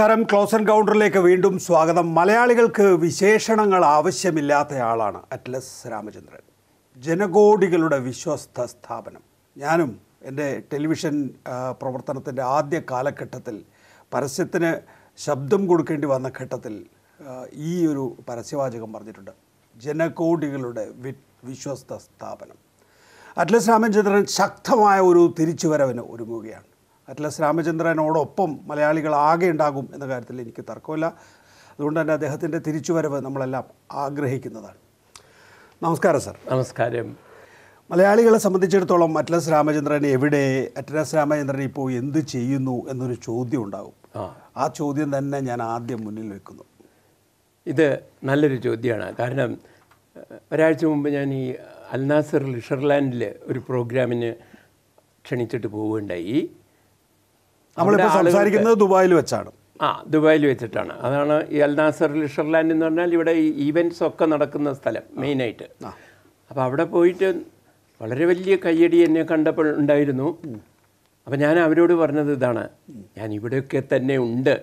നമസ്കാരം ക്ലോസ് എൻകൗണ്ടറിലേക്ക് വീണ്ടും സ്വാഗതം മലയാളികൾക്ക് വിശേഷണങ്ങൾ ആവശ്യമില്ലാത്തയാളാണ് അറ്റ്ലസ് രാമചന്ദ്രൻ ജനകോടികളുടെ വിശ്വസ്ത സ്ഥാപനം ഞാനും എൻ്റെ ടെലിവിഷൻ പ്രവർത്തനത്തിൻ്റെ ആദ്യ കാലഘട്ടത്തിൽ പരസ്യത്തിന് ശബ്ദം കൊടുക്കേണ്ടി വന്ന ഘട്ടത്തിൽ ആ, ഈ ഒരു പരസ്യവാചകം പറഞ്ഞിട്ടുണ്ട് ജനകോടികളുടെ വി വിശ്വസ്ത സ്ഥാപനം അറ്റ്ലസ് രാമചന്ദ്രൻ ശക്തമായ ഒരു തിരിച്ചുവരവിന് ഒരുങ്ങുകയാണ് അറ്റ്ലസ് രാമചന്ദ്രനോടൊപ്പം മലയാളികൾ ആകെ ഉണ്ടാകും എന്ന കാര്യത്തിൽ എനിക്ക് തർക്കമില്ല അതുകൊണ്ട് തന്നെ അദ്ദേഹത്തിൻ്റെ തിരിച്ചുവരവ് നമ്മളെല്ലാം ആഗ്രഹിക്കുന്നതാണ് നമസ്കാരം സർ നമസ്കാരം മലയാളികളെ സംബന്ധിച്ചിടത്തോളം അറ്റ്ലസ് രാമചന്ദ്രൻ എവിടെ അറ്റ്ലസ് രാമചന്ദ്രൻ ഇപ്പോൾ എന്ത് ചെയ്യുന്നു എന്നൊരു ചോദ്യം ഉണ്ടാകും ആ ആ ചോദ്യം തന്നെ ഞാൻ ആദ്യം മുന്നിൽ വെക്കുന്നു ഇത് നല്ലൊരു ചോദ്യമാണ് കാരണം ഏഹ്, ഒരാഴ്ച മുമ്പ് ഞാൻ ഈ അൽനാസർ ലിഷർലാൻഡിൽ ഒരു പ്രോഗ്രാമിന് ക്ഷണിച്ചിട്ട് പോവുകയുണ്ടായി നമ്മളിപ്പോൾ അവിടെ ആളുകൾക്ക് സംസാരിക്കുന്നത് ദുബായിൽ വെച്ചാണ് ആ ദുബായിൽ വെച്ചിട്ടാണ് അതാണ് ഈ അൽനാസർ ലിഷർലാൻഡ് എന്ന് പറഞ്ഞാൽ ഇവിടെ ഈ ഈവൻറ്റ്സ് ഒക്കെ നടക്കുന്ന സ്ഥലം മെയിനായിട്ട് അപ്പോൾ അവിടെ പോയിട്ട് വളരെ വലിയ കയ്യടി എന്നെ കണ്ടപ്പോൾ ഉണ്ടായിരുന്നു അപ്പം ഞാൻ അവരോട് പറഞ്ഞത് ഇതാണ് ഞാൻ ഇവിടെയൊക്കെ തന്നെ ഉണ്ട്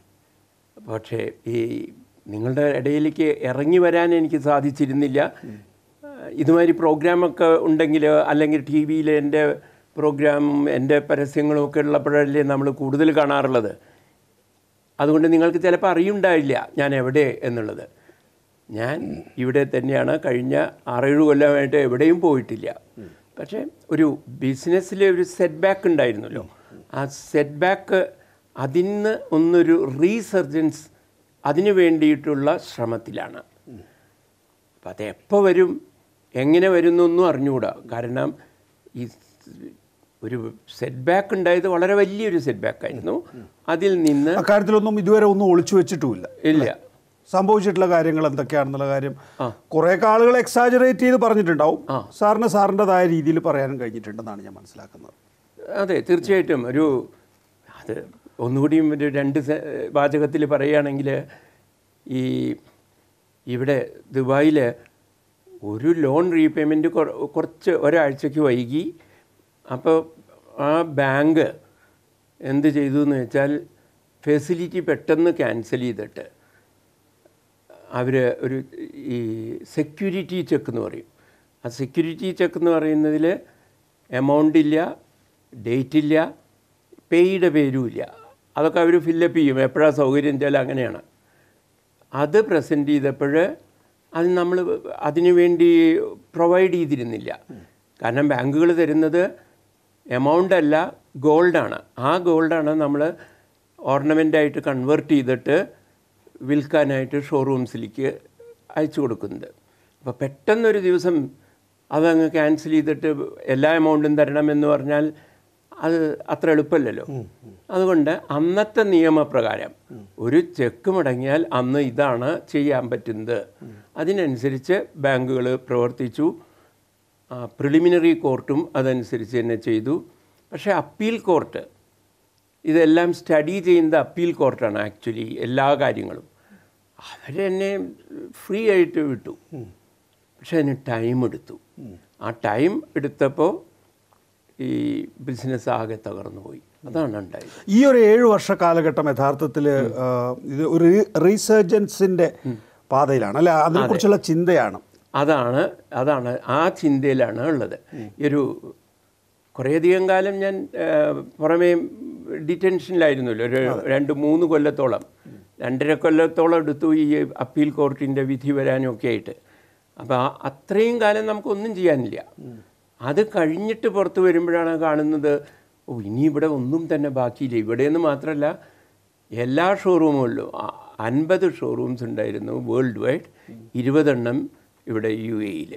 പക്ഷേ ഈ നിങ്ങളുടെ ഇടയിലേക്ക് ഇറങ്ങി വരാൻ എനിക്ക് സാധിച്ചിരുന്നില്ല ഇതുമാതിരി പ്രോഗ്രാമൊക്കെ ഉണ്ടെങ്കിൽ അല്ലെങ്കിൽ ടി വിയിൽ എൻ്റെ പ്രോഗ്രാമും എൻ്റെ പരസ്യങ്ങളും ഒക്കെ ഉള്ളപ്പോഴല്ലേ നമ്മൾ കൂടുതൽ കാണാറുള്ളത് അതുകൊണ്ട് നിങ്ങൾക്ക് ചിലപ്പോൾ അറിയുണ്ടാവില്ല ഞാൻ എവിടെ എന്നുള്ളത് ഞാൻ ഇവിടെ തന്നെയാണ് കഴിഞ്ഞ ആറേഴ് കൊല്ലമായിട്ട് എവിടെയും പോയിട്ടില്ല പക്ഷേ ഒരു ബിസിനസ്സിലെ ഒരു സെറ്റ് ബാക്ക് ഉണ്ടായിരുന്നല്ലോ ആ സെറ്റ് ബാക്ക് അതിന് ഒന്നൊരു റീസർജൻസ് അതിനു വേണ്ടിയിട്ടുള്ള ശ്രമത്തിലാണ് അപ്പം അത് എപ്പോൾ വരും എങ്ങനെ വരുന്നൊന്നും അറിഞ്ഞുകൂടാ കാരണം ഈ ഒരു സെറ്റ് ബാക്ക് ഉണ്ടായത് വളരെ വലിയൊരു സെറ്റ് ബാക്ക് ആയിരുന്നു അതിൽ നിന്ന് അക്കാര്യത്തിലൊന്നും ഇതുവരെ ഒന്നും ഒളിച്ചു വെച്ചിട്ടുമില്ല ഇല്ല സംഭവിച്ചിട്ടുള്ള കാര്യങ്ങൾ എന്തൊക്കെയാണെന്നുള്ള കാര്യം കുറേ ആളുകൾ എക്സാജറേറ്റ് ചെയ്ത് പറഞ്ഞിട്ടുണ്ടാവും സാറിന് സാറിൻ്റെതായ രീതിയിൽ പറയാനും കഴിഞ്ഞിട്ടുണ്ടെന്നാണ് ഞാൻ മനസ്സിലാക്കുന്നത് അതെ തീർച്ചയായിട്ടും ഒരു അത് ഒന്നുകൂടിയും ഒരു രണ്ട് സെ- വാചകത്തിൽ പറയുകയാണെങ്കിൽ ഈ ഇവിടെ ദുബായിൽ ഒരു ലോൺ റീപേയ്മെൻറ്റ് കുറച്ച് ഒരാഴ്ചയ്ക്ക് വൈകി അപ്പോൾ ആ ബാങ്ക് എന്ത് ചെയ്തു എന്ന് വെച്ചാൽ ഫെസിലിറ്റി പെട്ടെന്ന് ക്യാൻസൽ ചെയ്തിട്ട് അവർ ഒരു ഈ സെക്യൂരിറ്റി ചെക്ക് എന്ന് പറയും ആ സെക്യൂരിറ്റി ചെക്ക് എന്ന് പറയുന്നതിൽ എമൗണ്ട് ഇല്ല ഡേറ്റ് ഇല്ല പേയുടെ പേരും ഇല്ല അതൊക്കെ അവർ ഫില്ലപ്പ് ചെയ്യും എപ്പോഴാണ് സൗകര്യം വെച്ചാൽ അങ്ങനെയാണ് അത് പ്രസൻറ്റ് ചെയ്തപ്പോൾ അത് നമ്മൾ അതിനു വേണ്ടി പ്രൊവൈഡ് ചെയ്തിരുന്നില്ല കാരണം ബാങ്കുകൾ തരുന്നത് എമൗണ്ട് അല്ല ഗോൾഡാണ് ആ ഗോൾഡാണ് നമ്മൾ ഓർണമെൻ്റായിട്ട് കൺവേർട്ട് ചെയ്തിട്ട് വിൽക്കാനായിട്ട് ഷോറൂംസിലേക്ക് അയച്ചു കൊടുക്കുന്നത് അപ്പോൾ പെട്ടെന്നൊരു ദിവസം അതങ്ങ് ക്യാൻസൽ ചെയ്തിട്ട് എല്ലാ എമൗണ്ടും തരണമെന്ന് പറഞ്ഞാൽ അത് അത്ര എളുപ്പമല്ലല്ലോ അതുകൊണ്ട് അന്നത്തെ നിയമപ്രകാരം ഒരു ചെക്ക് മുടങ്ങിയാൽ അന്ന് ഇതാണ് ചെയ്യാൻ പറ്റുന്നത് അതിനനുസരിച്ച് ബാങ്കുകൾ പ്രവർത്തിച്ചു പ്രിലിമിനറി കോർട്ടും അതനുസരിച്ച് തന്നെ ചെയ്തു പക്ഷേ അപ്പീൽ കോർട്ട് ഇതെല്ലാം സ്റ്റഡി ചെയ്യുന്നത് അപ്പീൽ കോർട്ടാണ് ആക്ച്വലി എല്ലാ കാര്യങ്ങളും അവരെന്നെ ഫ്രീ ആയിട്ട് വിട്ടു പക്ഷെ അതിന് ടൈം എടുത്തു ആ ടൈം എടുത്തപ്പോൾ ഈ ബിസിനസ് ആകെ തകർന്നു പോയി അതാണ് ഉണ്ടായത് ഈ ഒരു ഏഴ് വർഷ കാലഘട്ടം യഥാർത്ഥത്തിൽ ഇത് ഒരു റീസർജൻസിൻ്റെ പാതയിലാണ് അല്ലെ അതിനെക്കുറിച്ചുള്ള ചിന്തയാണ് അതാണ് അതാണ് ആ ചിന്തയിലാണ് ഉള്ളത് ഈ ഒരു കുറേയധികം കാലം ഞാൻ ആ, പുറമേ ഡിറ്റൻഷനിലായിരുന്നല്ലോ ഒരു രണ്ട് മൂന്ന് കൊല്ലത്തോളം രണ്ടര കൊല്ലത്തോളം എടുത്തു ഈ അപ്പീൽ കോർട്ടിൻ്റെ വിധി വരാനും ഒക്കെ ആയിട്ട് അപ്പോൾ ആ അത്രയും കാലം നമുക്കൊന്നും ചെയ്യാനില്ല അത് കഴിഞ്ഞിട്ട് പുറത്ത് വരുമ്പോഴാണ് കാണുന്നത് ഓ ഇനി ഇവിടെ ഒന്നും തന്നെ ബാക്കിയില്ല ഇവിടെയെന്ന് മാത്രമല്ല എല്ലാ ഷോറൂമുകളിലും ആ, അൻപത് ഷോറൂംസ് ഉണ്ടായിരുന്നു വേൾഡ് വൈഡ് ഇരുപതെണ്ണം ഇവിടെ യു എയിൽ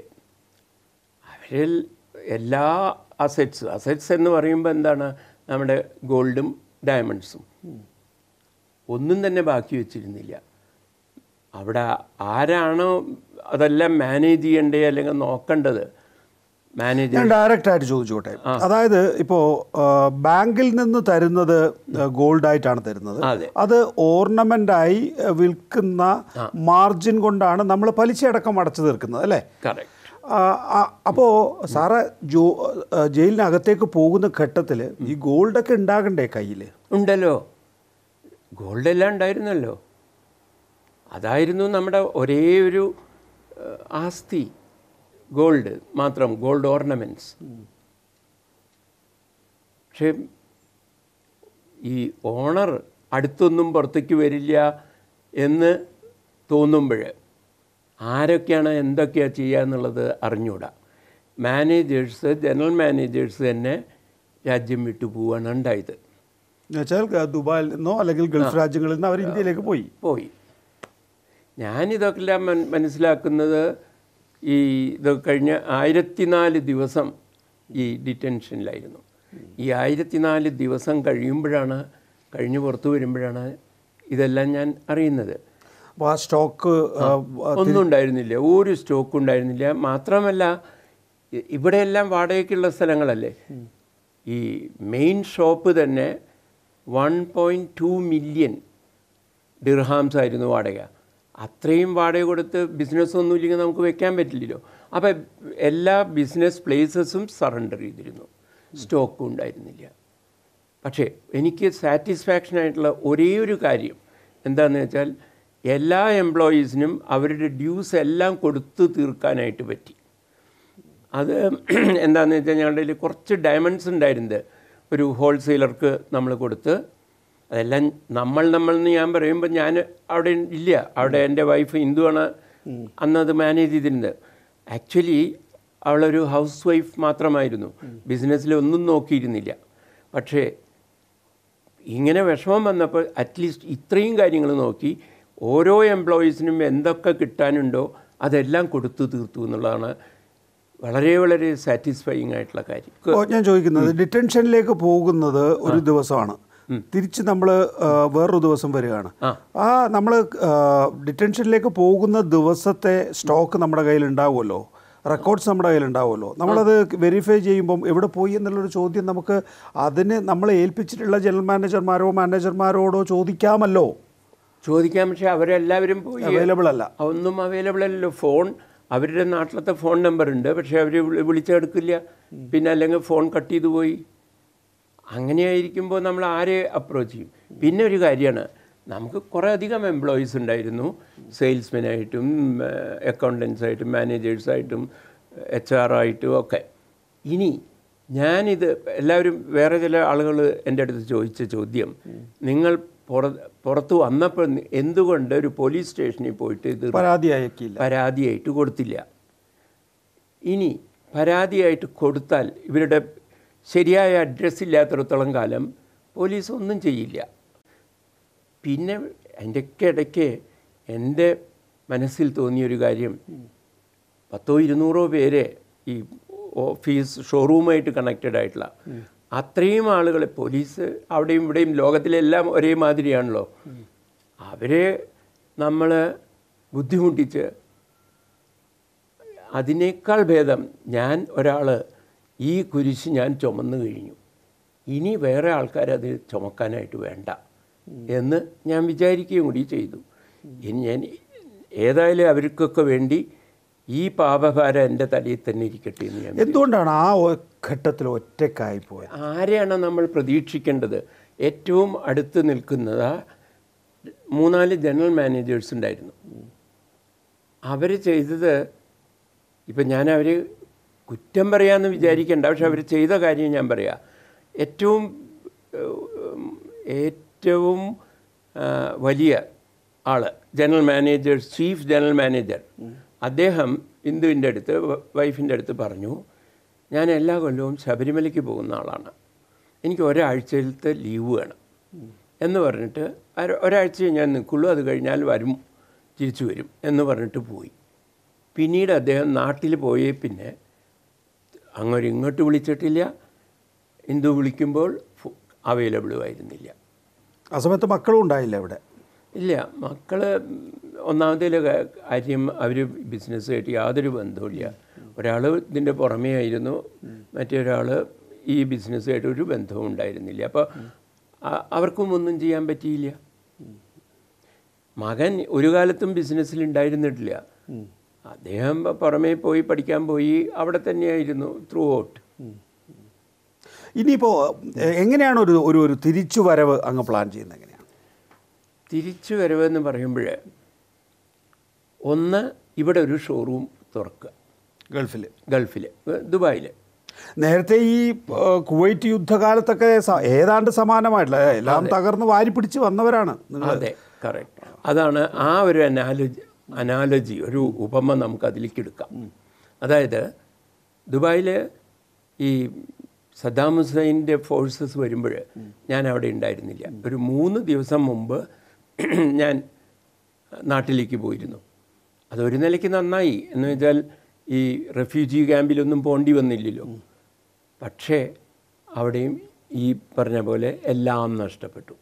അവരിൽ എല്ലാ അസറ്റ്സും അസറ്റ്സ് എന്ന് പറയുമ്പോൾ എന്താണ് നമ്മുടെ ഗോൾഡും ഡയമണ്ട്സും ഒന്നും തന്നെ ബാക്കി വെച്ചിരുന്നില്ല അവിടെ ആരാണോ അതെല്ലാം മാനേജ് ചെയ്യേണ്ടത് അല്ലെങ്കിൽ നോക്കേണ്ടത് മാനേജ് ഞാൻ ഡയറക്റ്റ് ആയിട്ട് ചോദിച്ചോട്ടെ അതായത് ഇപ്പോൾ ബാങ്കിൽ നിന്ന് തരുന്നത് ഗോൾഡ് ആയിട്ടാണ് തരുന്നത് അതെ. അത് ഓർണമെന്റ് ആയി ആ, വിൽക്കുന്ന മാർജിൻ കൊണ്ടാണ് നമ്മൾ പലിശ അടക്കം അടച്ചു തീർക്കുന്നത് അല്ലേ കറക്റ്റ് ആ, ആ, അപ്പോ സാറ് ജോ ആ, ജയിലിനകത്തേക്ക് പോകുന്ന ഘട്ടത്തിൽ ഈ ഗോൾഡൊക്കെ ഉണ്ടാകണ്ടേ കയ്യിൽ ഉണ്ടല്ലോ ഗോൾഡ് എല്ലാം ഉണ്ടായിരുന്നല്ലോ അതായിരുന്നു നമ്മുടെ ഒരേ ഒരു ഏഹ്, ആസ്തി ഗോൾഡ് മാത്രം ഗോൾഡ് ഓർണമെൻറ്റ്സ് പക്ഷേ ഈ ഓണർ അടുത്തൊന്നും പുറത്തേക്ക് വരില്ല എന്ന് തോന്നുമ്പോൾ ആരൊക്കെയാണ് എന്തൊക്കെയാണ് ചെയ്യുക എന്നുള്ളത് അറിഞ്ഞൂടാ മാനേജേഴ്സ് ജനറൽ മാനേജേഴ്സ് തന്നെ രാജ്യം വിട്ടു പോവാണ് ഉണ്ടായത് എന്നുവെച്ചാൽ ഗ- ദുബായിൽ നിന്നോ അല്ലെങ്കിൽ ഗൾഫ് രാജ്യങ്ങളിൽ നിന്ന് അവർ ഇന്ത്യയിലേക്ക് പോയി പോയി ഞാനിതൊക്കെല്ലാം മൻ മനസ്സിലാക്കുന്നത് ഈ ഇത് കഴിഞ്ഞ ആയിരത്തിനാല് ദിവസം ഈ ഡിറ്റൻഷനിലായിരുന്നു ഈ ആയിരത്തിനാല് ദിവസം കഴിയുമ്പോഴാണ് കഴിഞ്ഞ് പുറത്തു വരുമ്പോഴാണ് ഇതെല്ലാം ഞാൻ അറിയുന്നത് അപ്പോൾ ആ സ്റ്റോക്ക് ആ, ഒന്നും ഉണ്ടായിരുന്നില്ല ഒരു സ്റ്റോക്ക് ഉണ്ടായിരുന്നില്ല മാത്രമല്ല ഇ- ഇവിടെയെല്ലാം വാടകയ്ക്കുള്ള സ്ഥലങ്ങളല്ലേ ഈ മെയിൻ ഷോപ്പ് തന്നെ one point two million dirhams ആയിരുന്നു വാടക അത്രയും വാടക കൊടുത്ത് ബിസിനസ് ഒന്നും ഇല്ലെങ്കിൽ നമുക്ക് വെക്കാൻ പറ്റില്ലല്ലോ അപ്പോൾ എല്ലാ ബിസിനസ് പ്ലേസസും സറണ്ടർ ചെയ്തിരുന്നു സ്റ്റോക്കും ഉണ്ടായിരുന്നില്ല പക്ഷേ എനിക്ക് സാറ്റിസ്ഫാക്ഷൻ ആയിട്ടുള്ള ഒരേ ഒരു കാര്യം എന്താണെന്ന് വെച്ചാൽ എല്ലാ എംപ്ലോയീസിനും അവരുടെ ഡ്യൂസ് എല്ലാം കൊടുത്തു തീർക്കാനായിട്ട് പറ്റി അത് എന്താണെന്ന് വെച്ചാൽ ഞങ്ങളുടെ കയ്യിൽ കുറച്ച് ഡയമണ്ട്സ് ഉണ്ടായിരുന്നത് ഒരു ഹോൾസെയിലർക്ക് നമ്മൾ കൊടുത്ത് അതെല്ലാം നമ്മൾ നമ്മൾ എന്ന് ഞാൻ പറയുമ്പോൾ ഞാൻ അവിടെ ഇല്ല അവിടെ എൻ്റെ വൈഫ് ഹിന്ദുവാണ് അന്നത് മാനേജ് ചെയ്തിരുന്നത് ആക്ച്വലി അവളൊരു ഹൗസ് വൈഫ് മാത്രമായിരുന്നു ബിസിനസ്സിൽ ഒന്നും നോക്കിയിരുന്നില്ല പക്ഷേ ഇങ്ങനെ വിഷമം വന്നപ്പോൾ അറ്റ്ലീസ്റ്റ് ഇത്രയും കാര്യങ്ങൾ നോക്കി ഓരോ എംപ്ലോയീസിനും എന്തൊക്കെ കിട്ടാനുണ്ടോ അതെല്ലാം കൊടുത്തു തീർത്തു എന്നുള്ളതാണ് വളരെ വളരെ സാറ്റിസ്ഫൈയിങ് ആയിട്ടുള്ള കാര്യം ഇപ്പോൾ ഞാൻ ചോദിക്കുന്നത് ഡിറ്റൻഷനിലേക്ക് പോകുന്നത് ഒരു ദിവസമാണ് തിരിച്ച് നമ്മൾ വേറൊരു ദിവസം വരികയാണ് ആ. ആ നമ്മൾ ഡിറ്റൻഷനിലേക്ക് പോകുന്ന ദിവസത്തെ സ്റ്റോക്ക് നമ്മുടെ കയ്യിൽ ഉണ്ടാവുമല്ലോ റെക്കോർഡ്സ് നമ്മുടെ കയ്യിൽ ഉണ്ടാവുമല്ലോ നമ്മളത് വെരിഫൈ ചെയ്യുമ്പം എവിടെ പോയി എന്നുള്ളൊരു ചോദ്യം നമുക്ക് അതിന് നമ്മളെ ഏൽപ്പിച്ചിട്ടുള്ള ജനറൽ മാനേജർമാരോ മാനേജർമാരോടോ ചോദിക്കാമല്ലോ ചോദിക്കാൻ പക്ഷേ അവരെല്ലാവരും പോയി അവൈലബിൾ അല്ല ഒന്നും അവൈലബിൾ അല്ലല്ലോ ഫോൺ അവരുടെ നാട്ടിലത്തെ ഫോൺ നമ്പർ ഉണ്ട് പക്ഷേ അവർ വിളിച്ചെടുക്കില്ല പിന്നെ അല്ലെങ്കിൽ ഫോൺ കട്ട് ചെയ്തു പോയി അങ്ങനെയായിരിക്കുമ്പോൾ നമ്മൾ ആരെ അപ്രോച്ച് ചെയ്യും പിന്നെ ഒരു കാര്യമാണ് നമുക്ക് കുറേ അധികം എംപ്ലോയീസ് ഉണ്ടായിരുന്നു സെയിൽസ്മെനായിട്ടും അക്കൗണ്ടൻസായിട്ടും മാനേജേഴ്സായിട്ടും എച്ച് ആർ ആയിട്ടും ഒക്കെ ഇനി ഞാനിത് എല്ലാവരും വേറെ ചില ആളുകൾ എൻ്റെ അടുത്ത് ചോദിച്ച ചോദ്യം നിങ്ങൾ പുറ പുറത്ത് വന്നപ്പോൾ എന്തുകൊണ്ട് ഒരു പോലീസ് സ്റ്റേഷനിൽ പോയിട്ട് ഇത് പരാതി അയക്കില്ല പരാതിയായിട്ട് കൊടുത്തില്ല ഇനി പരാതിയായിട്ട് കൊടുത്താൽ ഇവരുടെ ശരിയായ അഡ്രസ്സ് ഇല്ലാത്തിടത്തോളം കാലം പോലീസ് ഒന്നും ചെയ്യില്ല പിന്നെ അതിൻ്റെയൊക്കെ ഇടയ്ക്ക് എൻ്റെ മനസ്സിൽ തോന്നിയൊരു കാര്യം പത്തോ ഇരുന്നൂറോ പേര് ഈ ഓഫീസ് ഷോറൂമായിട്ട് കണക്റ്റഡ് ആയിട്ടുള്ള അത്രയും ആളുകളെ പോലീസ് അവിടെയും ഇവിടെയും ലോകത്തിലെല്ലാം ഒരേ മാതിരിയാണല്ലോ അവരെ നമ്മൾ ബുദ്ധിമുട്ടിച്ച് അതിനേക്കാൾ ഭേദം ഞാൻ ഒരാൾ ഈ കുരിശ് ഞാൻ ചുമന്നു കഴിഞ്ഞു ഇനി വേറെ ആൾക്കാരത് ചുമക്കാനായിട്ട് വേണ്ട എന്ന് ഞാൻ വിചാരിക്കുകയും കൂടി ചെയ്തു ഇനി ഞാൻ ഏതായാലും അവർക്കൊക്കെ വേണ്ടി ഈ പാപഭാരം എൻ്റെ തലയിൽ തന്നെ ഇരിക്കട്ടെ എന്ന് ഞാൻ എന്തുകൊണ്ടാണ് ആ ഒ- ഘട്ടത്തിൽ ഒറ്റക്കായി പോയത് ആരെയാണ് നമ്മൾ പ്രതീക്ഷിക്കേണ്ടത് ഏറ്റവും അടുത്ത് നിൽക്കുന്നത് മൂന്നാല് ജനറൽ മാനേജേഴ്സ് ഉണ്ടായിരുന്നു അവർ ചെയ്തത് ഇപ്പം ഞാൻ അവർ കുറ്റം പറയാമെന്ന് വിചാരിക്കേണ്ട പക്ഷെ അവർ ചെയ്ത കാര്യം ഞാൻ പറയാം ഏറ്റവും ഏഹ്, ഏറ്റവും ആ, വലിയ ആൾ general manager chief general manager അദ്ദേഹം ബിന്ദുവിൻ്റെ അടുത്ത് വൈഫിൻ്റെ അടുത്ത് പറഞ്ഞു ഞാൻ എല്ലാ കൊല്ലവും ശബരിമലയ്ക്ക് പോകുന്ന ആളാണ് എനിക്ക് ഒരാഴ്ചയിലത്തെ ലീവ് വേണം എന്ന് പറഞ്ഞിട്ട് അര- ഒരാഴ്ചയെ ഞാൻ നിൽക്കുള്ളൂ അത് കഴിഞ്ഞാൽ വരും തിരിച്ചു വരും എന്ന് പറഞ്ഞിട്ട് പോയി പിന്നീട് അദ്ദേഹം നാട്ടിൽ പോയേ പിന്നെ അങ്ങോട്ട് ഇങ്ങോട്ട് വിളിച്ചിട്ടില്ല ഹിന്ദു വിളിക്കുമ്പോൾ അവൈലബിളും ആയിരുന്നില്ല ആ സമയത്ത് മക്കളും ഉണ്ടായില്ല ഇവിടെ ഇല്ല മക്കൾ ഒന്നാമത്തെ കാര്യം അവർ ബിസിനസ്സായിട്ട് യാതൊരു ബന്ധവുമില്ല ഒരാൾ ഇതിൻ്റെ പുറമേ ആയിരുന്നു മറ്റൊരാൾ ഈ ബിസിനസ്സായിട്ട് ഒരു ബന്ധവും ഉണ്ടായിരുന്നില്ല അപ്പോൾ അവർക്കും ഒന്നും ചെയ്യാൻ പറ്റിയില്ല മകൻ ഒരു കാലത്തും ബിസിനസ്സിൽ ഉണ്ടായിരുന്നിട്ടില്ല അദ്ദേഹം പുറമേ പോയി പഠിക്കാൻ പോയി അവിടെ തന്നെയായിരുന്നു ത്രൂ ഔട്ട് ഇനിയിപ്പോൾ എങ്ങനെയാണ് ഒരു ഒരു ഒരു തിരിച്ചു വരവ് അങ്ങ് പ്ലാൻ ചെയ്യുന്നത് എങ്ങനെയാണ് തിരിച്ചു വരവെന്ന് പറയുമ്പോൾ ഒന്ന് ഇവിടെ ഒരു ഷോറൂം തുറക്കുക ഗൾഫിൽ ഗൾഫിൽ ദുബായിൽ നേരത്തെ ഈ ആ, കുവൈറ്റ് യുദ്ധകാലത്തൊക്കെ സ- ഏതാണ്ട് സമാനമായിട്ടുള്ള ഏ, എല്ലാം തകർന്ന് വാരി പിടിച്ച് വന്നവരാണ് നിങ്ങൾ അതെ കറക്റ്റ് അതാണ് ആ ഒരു അനാലജി അനാലജി ഒരു ഉപമ നമുക്ക് അതിലേക്ക് എടുക്കാം അതായത് ദുബായിൽ ഈ സദ്ദാം ഹുസൈൻ്റെ ഫോഴ്സസ് വരുമ്പോൾ ഞാൻ അവിടെ ഉണ്ടായിരുന്നില്ല ഒരു മൂന്ന് ദിവസം മുമ്പ് ഞാൻ നാട്ടിലേക്ക് പോയിരുന്നു അതൊരു നിലയ്ക്ക് നന്നായി എന്ന് വെച്ചാൽ ഈ റെഫ്യൂജി ക്യാമ്പിലൊന്നും പോണ്ടി വന്നില്ലല്ലോ പക്ഷേ അവിടെയും ഈ പറഞ്ഞ പോലെ എല്ലാം നഷ്ടപ്പെട്ടു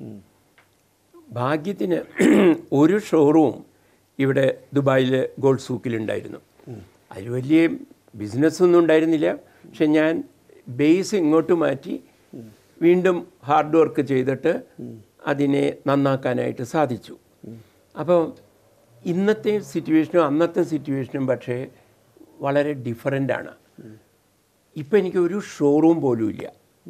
ഭാഗ്യത്തിന് ഒരു ഷോറൂം ഇവിടെ ദുബായിൽ ഗോൾഡ് സൂക്കിലുണ്ടായിരുന്നു അതിൽ വലിയ ബിസിനസ്സൊന്നും ഉണ്ടായിരുന്നില്ല പക്ഷെ ഞാൻ ബേസ് ഇങ്ങോട്ട് മാറ്റി വീണ്ടും ഹാർഡ് വർക്ക് ചെയ്തിട്ട് അതിനെ നന്നാക്കാനായിട്ട് സാധിച്ചു അപ്പോൾ ഇന്നത്തെ സിറ്റുവേഷനും അന്നത്തെ സിറ്റുവേഷനും പക്ഷേ വളരെ ഡിഫറൻ്റ് ആണ് ഇപ്പം എനിക്ക് ഒരു ഷോറൂം പോലും ഇല്ല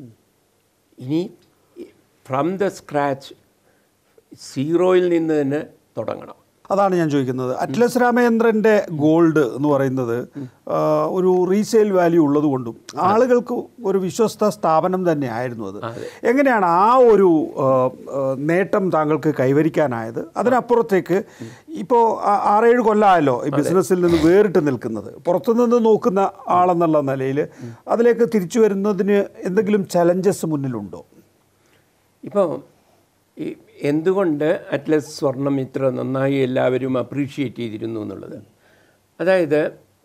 ഇനി ഫ്രം ദ സ്ക്രാച്ച് സീറോയിൽ നിന്ന് തന്നെ തുടങ്ങണം അതാണ് ഞാൻ ചോദിക്കുന്നത് അറ്റ്ലസ് രാമചന്ദ്രൻ്റെ ഗോൾഡ് എന്ന് പറയുന്നത് ആ, ഒരു റീസെയിൽ വാല്യൂ ഉള്ളത് കൊണ്ടും ആളുകൾക്ക് ഒരു വിശ്വസ്ത സ്ഥാപനം തന്നെ ആയിരുന്നു അത് എങ്ങനെയാണ് ആ ഒരു ആ, ആ, നേട്ടം താങ്കൾക്ക് കൈവരിക്കാനായത് അതിനപ്പുറത്തേക്ക് ഇപ്പോൾ ആറേഴ് കൊല്ലമായല്ലോ ഈ ബിസിനസ്സിൽ നിന്ന് വേറിട്ട് നിൽക്കുന്നത് പുറത്തുനിന്ന് നോക്കുന്ന ആളെന്നുള്ള നിലയിൽ അതിലേക്ക് തിരിച്ചു വരുന്നതിന് എന്തെങ്കിലും ചലഞ്ചസ് മുന്നിലുണ്ടോ ഇപ്പോൾ ഈ എന്തുകൊണ്ട് അറ്റ്ലസ് സ്വർണം ഇത്ര നന്നായി എല്ലാവരും അപ്രീഷിയേറ്റ് ചെയ്തിരുന്നു എന്നുള്ളത് അതായത്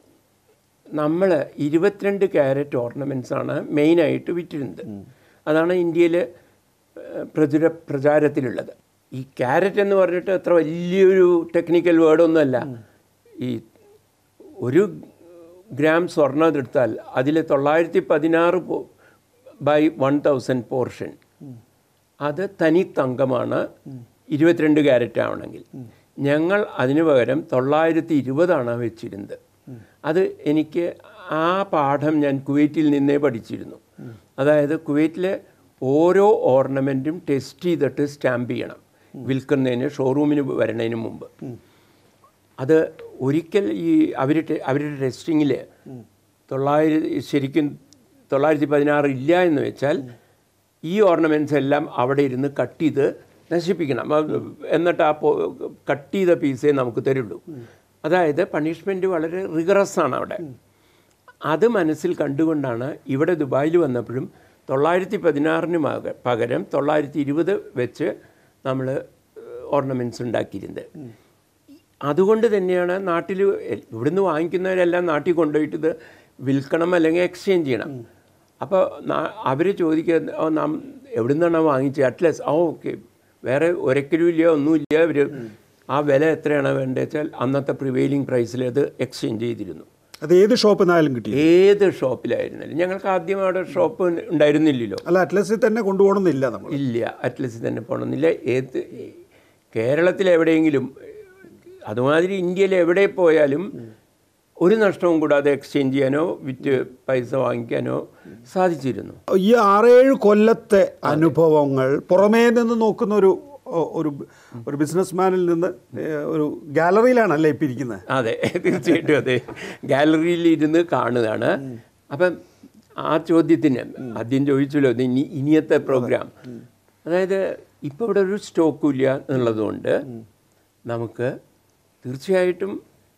നമ്മൾ ഇരുപത്തിരണ്ട് ക്യാരറ്റ് ഓർണമെൻറ്റ്സ് ആണ് മെയിനായിട്ട് വിറ്റിരുന്നത് അതാണ് ഇന്ത്യയിൽ പ്രചുര പ്രചാരത്തിലുള്ളത് ഈ ക്യാരറ്റ് എന്ന് പറഞ്ഞിട്ട് അത്ര വലിയൊരു ടെക്നിക്കൽ വേർഡൊന്നുമല്ല ഈ ഒരു ഗ്രാം സ്വർണ്ണം എടുത്താൽ അതിൽ തൊള്ളായിരത്തി പതിനാറ് ബൈ വൺ തൗസൻഡ് പോർഷൻ അത് തനി തങ്കമാണ് ഇരുപത്തിരണ്ട് ക്യാരറ്റ് ആവണമെങ്കിൽ ഞങ്ങൾ അതിനു പകരം തൊള്ളായിരത്തി ഇരുപതാണ് വെച്ചിരുന്നത് അത് എനിക്ക് ആ പാഠം ഞാൻ കുവൈറ്റിൽ നിന്നേ പഠിച്ചിരുന്നു അതായത് കുവൈറ്റിലെ ഓരോ ഓർണമെൻറ്റും ടെസ്റ്റ് ചെയ്തിട്ട് സ്റ്റാമ്പ് ചെയ്യണം വിൽക്കുന്നതിന് ഷോറൂമിന് വരണതിന് മുമ്പ് അത് ഒരിക്കൽ ഈ അവർ അവരുടെ ടെസ്റ്റിങ്ങിൽ തൊള്ളായിരത്തി ശരിക്കും തൊള്ളായിരത്തി പതിനാറ് ഇല്ല എന്ന് വെച്ചാൽ ഈ ഓർണമെൻറ്റ്സ് എല്ലാം അവിടെ ഇരുന്ന് കട്ട് ചെയ്ത് നശിപ്പിക്കണം അത് എന്നിട്ട് ആ കട്ട് ചെയ്ത പീസേ നമുക്ക് തരുള്ളൂ അതായത് പണിഷ്മെൻറ്റ് വളരെ റിഗറസ് ആണ് അവിടെ അത് മനസ്സിൽ കണ്ടുകൊണ്ടാണ് ഇവിടെ ദുബായിൽ വന്നപ്പോഴും തൊള്ളായിരത്തി പതിനാറിന് മക- പകരം തൊള്ളായിരത്തി ഇരുപത് വെച്ച് നമ്മൾ ഓർണമെൻറ്റ്സ് ഉണ്ടാക്കിയിരുന്നത് അതുകൊണ്ട് തന്നെയാണ് നാട്ടിൽ ഇവിടുന്ന് വാങ്ങിക്കുന്നവരെല്ലാം നാട്ടിൽ കൊണ്ടുപോയിട്ട് ഇത് വിൽക്കണം അല്ലെങ്കിൽ എക്സ്ചേഞ്ച് ചെയ്യണം അപ്പോൾ അവർ ചോദിക്കുക ഓ നാം എവിടെ നിന്നാണ് വാങ്ങിച്ചത് അറ്റ്ലസ് ആ ഓക്കെ വേറെ ഒരിക്കലും ഇല്ല ഒന്നുമില്ല അവർ ആ വില എത്രയാണ് വേണ്ടത് വെച്ചാൽ അന്നത്തെ പ്രിവെയിലിംഗ് പ്രൈസിൽ അത് എക്സ്ചേഞ്ച് ചെയ്തിരുന്നു അത് ഏത് ഷോപ്പിൽ നിന്നായാലും കിട്ടി ഏത് ഷോപ്പിലായിരുന്നാലും ഞങ്ങൾക്ക് ആദ്യം അവിടെ ഷോപ്പ് ഉണ്ടായിരുന്നില്ലല്ലോ അല്ല അറ്റ്ലസിൽ തന്നെ കൊണ്ടുപോകണമെന്നില്ല നമ്മൾ ഇല്ല അറ്റ്ലസിൽ തന്നെ പോകണമെന്നില്ല ഏത് കേരളത്തിൽ എവിടെയെങ്കിലും അതുമാതിരി ഇന്ത്യയിൽ എവിടെ പോയാലും ഒരു നഷ്ടവും കൂടാതെ എക്സ്ചേഞ്ച് ചെയ്യാനോ വിറ്റ് പൈസ വാങ്ങിക്കാനോ സാധിച്ചിരുന്നു ഈ ആറേഴ് കൊല്ലത്തെ അനുഭവങ്ങൾ പുറമേ നിന്ന് നോക്കുന്ന ഒരു ഒരു ഒരു ബിസിനസ്മാനിൽ നിന്ന് ഏഹ്, ഒരു ഗാലറിയിലാണല്ലേ ഇപ്പം ഇരിക്കുന്നത് അതെ തീർച്ചയായിട്ടും അതെ ഗാലറിയിൽ ഇരുന്ന് കാണുകയാണ് അപ്പം ആ ചോദ്യത്തിന് ആദ്യം ചോദിച്ചല്ലോ ഇത് ഇനി ഇനിയത്തെ പ്രോഗ്രാം അതായത് ഇപ്പോൾ ഇവിടെ ഒരു സ്റ്റോക്കും ഇല്ല എന്നുള്ളതുകൊണ്ട് നമുക്ക് തീർച്ചയായിട്ടും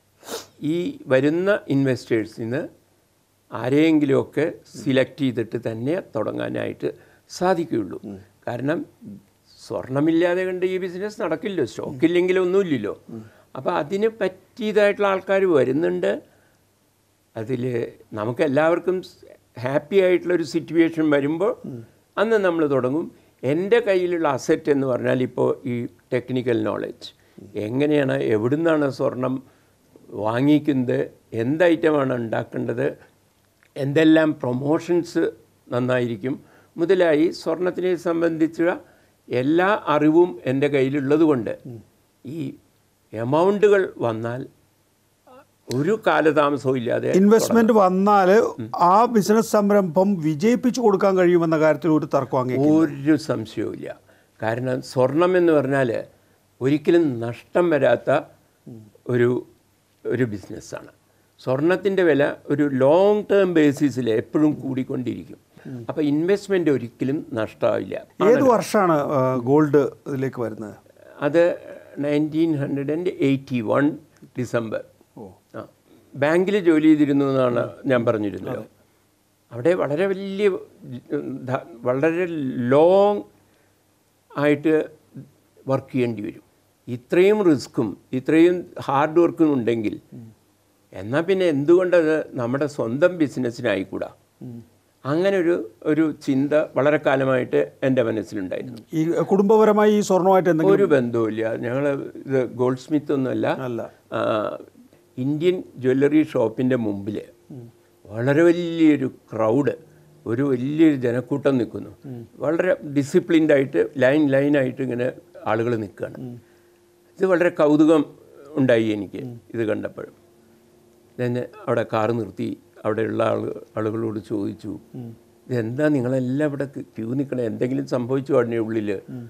ഈ വരുന്ന ഇൻവെസ്റ്റേഴ്സിന് ആരെയെങ്കിലുമൊക്കെ സിലക്ട് ചെയ്തിട്ട് തന്നെ തുടങ്ങാനായിട്ട് സാധിക്കുകയുള്ളൂ കാരണം സ്വർണമില്ലാതെ കണ്ട് ഈ ബിസിനസ് നടക്കില്ലോ സ്റ്റോക്കില്ലെങ്കിൽ ഒന്നുമില്ലല്ലോ അപ്പോൾ അതിന് പറ്റിയതായിട്ടുള്ള ആൾക്കാർ വരുന്നുണ്ട് അതിൽ നമുക്ക് എല്ലാവർക്കും ഹാപ്പി ആയിട്ടുള്ളൊരു സിറ്റുവേഷൻ വരുമ്പോൾ അന്ന് നമ്മൾ തുടങ്ങും എൻ്റെ കയ്യിലുള്ള അസറ്റ് എന്ന് പറഞ്ഞാൽ ഇപ്പോൾ ഈ ടെക്നിക്കൽ നോളജ് എങ്ങനെയാണ് എവിടുന്നാണ് സ്വർണം വാങ്ങിക്കുന്നത് എന്ത് ഐറ്റമാണ് ഉണ്ടാക്കേണ്ടത് എന്തെല്ലാം പ്രൊമോഷൻസ് നന്നായിരിക്കും മുതലായി സ്വർണത്തിനെ സംബന്ധിച്ച എല്ലാ അറിവും എൻ്റെ കയ്യിലുള്ളത് കൊണ്ട് ഈ എമൗണ്ടുകൾ വന്നാൽ ഒരു കാലതാമസവും ഇല്ലാതെ ഇൻവെസ്റ്റ്മെന്റ് വന്നാൽ ആ ബിസിനസ് സംരംഭം വിജയിപ്പിച്ചു കൊടുക്കാൻ കഴിയുമെന്ന കാര്യത്തിൽ ഒരു തർക്കം അങ്ങേ ഒരു സംശയവും ഇല്ല കാരണം സ്വർണം എന്ന് പറഞ്ഞാൽ ഒരിക്കലും നഷ്ടം വരാത്ത ഒരു ഒരു ബിസിനസ്സാണ് സ്വർണത്തിൻ്റെ വില ഒരു ലോങ് ടേം ബേസിസിൽ എപ്പോഴും കൂടിക്കൊണ്ടിരിക്കും അപ്പോൾ ഇൻവെസ്റ്റ്മെൻ്റ് ഒരിക്കലും നഷ്ടമാവില്ല ഏത് വർഷമാണ് ഗോൾഡ് ഇതിലേക്ക് വരുന്നത് അത് nineteen hundred and eighty one December ആ ബാങ്കിൽ ജോലി ചെയ്തിരുന്നു എന്നാണ് ഞാൻ പറഞ്ഞിരുന്നത് അവിടെ വളരെ വലിയ ഉം, ധ- വളരെ ലോങ് ആയിട്ട് വർക്ക് ചെയ്യേണ്ടി വരും ഇത്രയും റിസ്ക്കും ഇത്രയും ഹാർഡ് വർക്കും ഉണ്ടെങ്കിൽ എന്നാൽ പിന്നെ എന്തുകൊണ്ടത് നമ്മുടെ സ്വന്തം ബിസിനസ്സിനായിക്കൂടാ അങ്ങനെ ഒരു ഒരു ചിന്ത വളരെ കാലമായിട്ട് എൻ്റെ മനസ്സിലുണ്ടായിരുന്നു ഈ കുടുംബപരമായി ഈ സ്വർണമായിട്ട് എന്തെങ്കിലും ഒരു ബന്ധവുമില്ല ഞങ്ങൾ ഇത് ഗോൾഡ് സ്മിത്ത് ഒന്നുമല്ല അല്ല ആ, ഇന്ത്യൻ ജ്വല്ലറി ഷോപ്പിൻ്റെ മുമ്പിൽ വളരെ വലിയൊരു ക്രൗഡ് ഒരു വലിയൊരു ജനക്കൂട്ടം നിൽക്കുന്നു വളരെ ഡിസിപ്ലിൻഡ് ആയിട്ട് ലൈൻ ലൈനായിട്ട് ഇങ്ങനെ ആളുകൾ നിൽക്കുകയാണ് ഇത് വളരെ കൗതുകം ഉണ്ടായി എനിക്ക് ഇത് കണ്ടപ്പോഴും ഞാൻ അവിടെ കാർ നിർത്തി അവിടെയുള്ള ആൾ ആളുകളോട് ചോദിച്ചു ഇതെന്താ നിങ്ങളെല്ലാം ഇവിടെ ക്യൂ നിൽക്കണേ എന്തെങ്കിലും സംഭവിച്ചു ഉടനെ ഉള്ളിൽ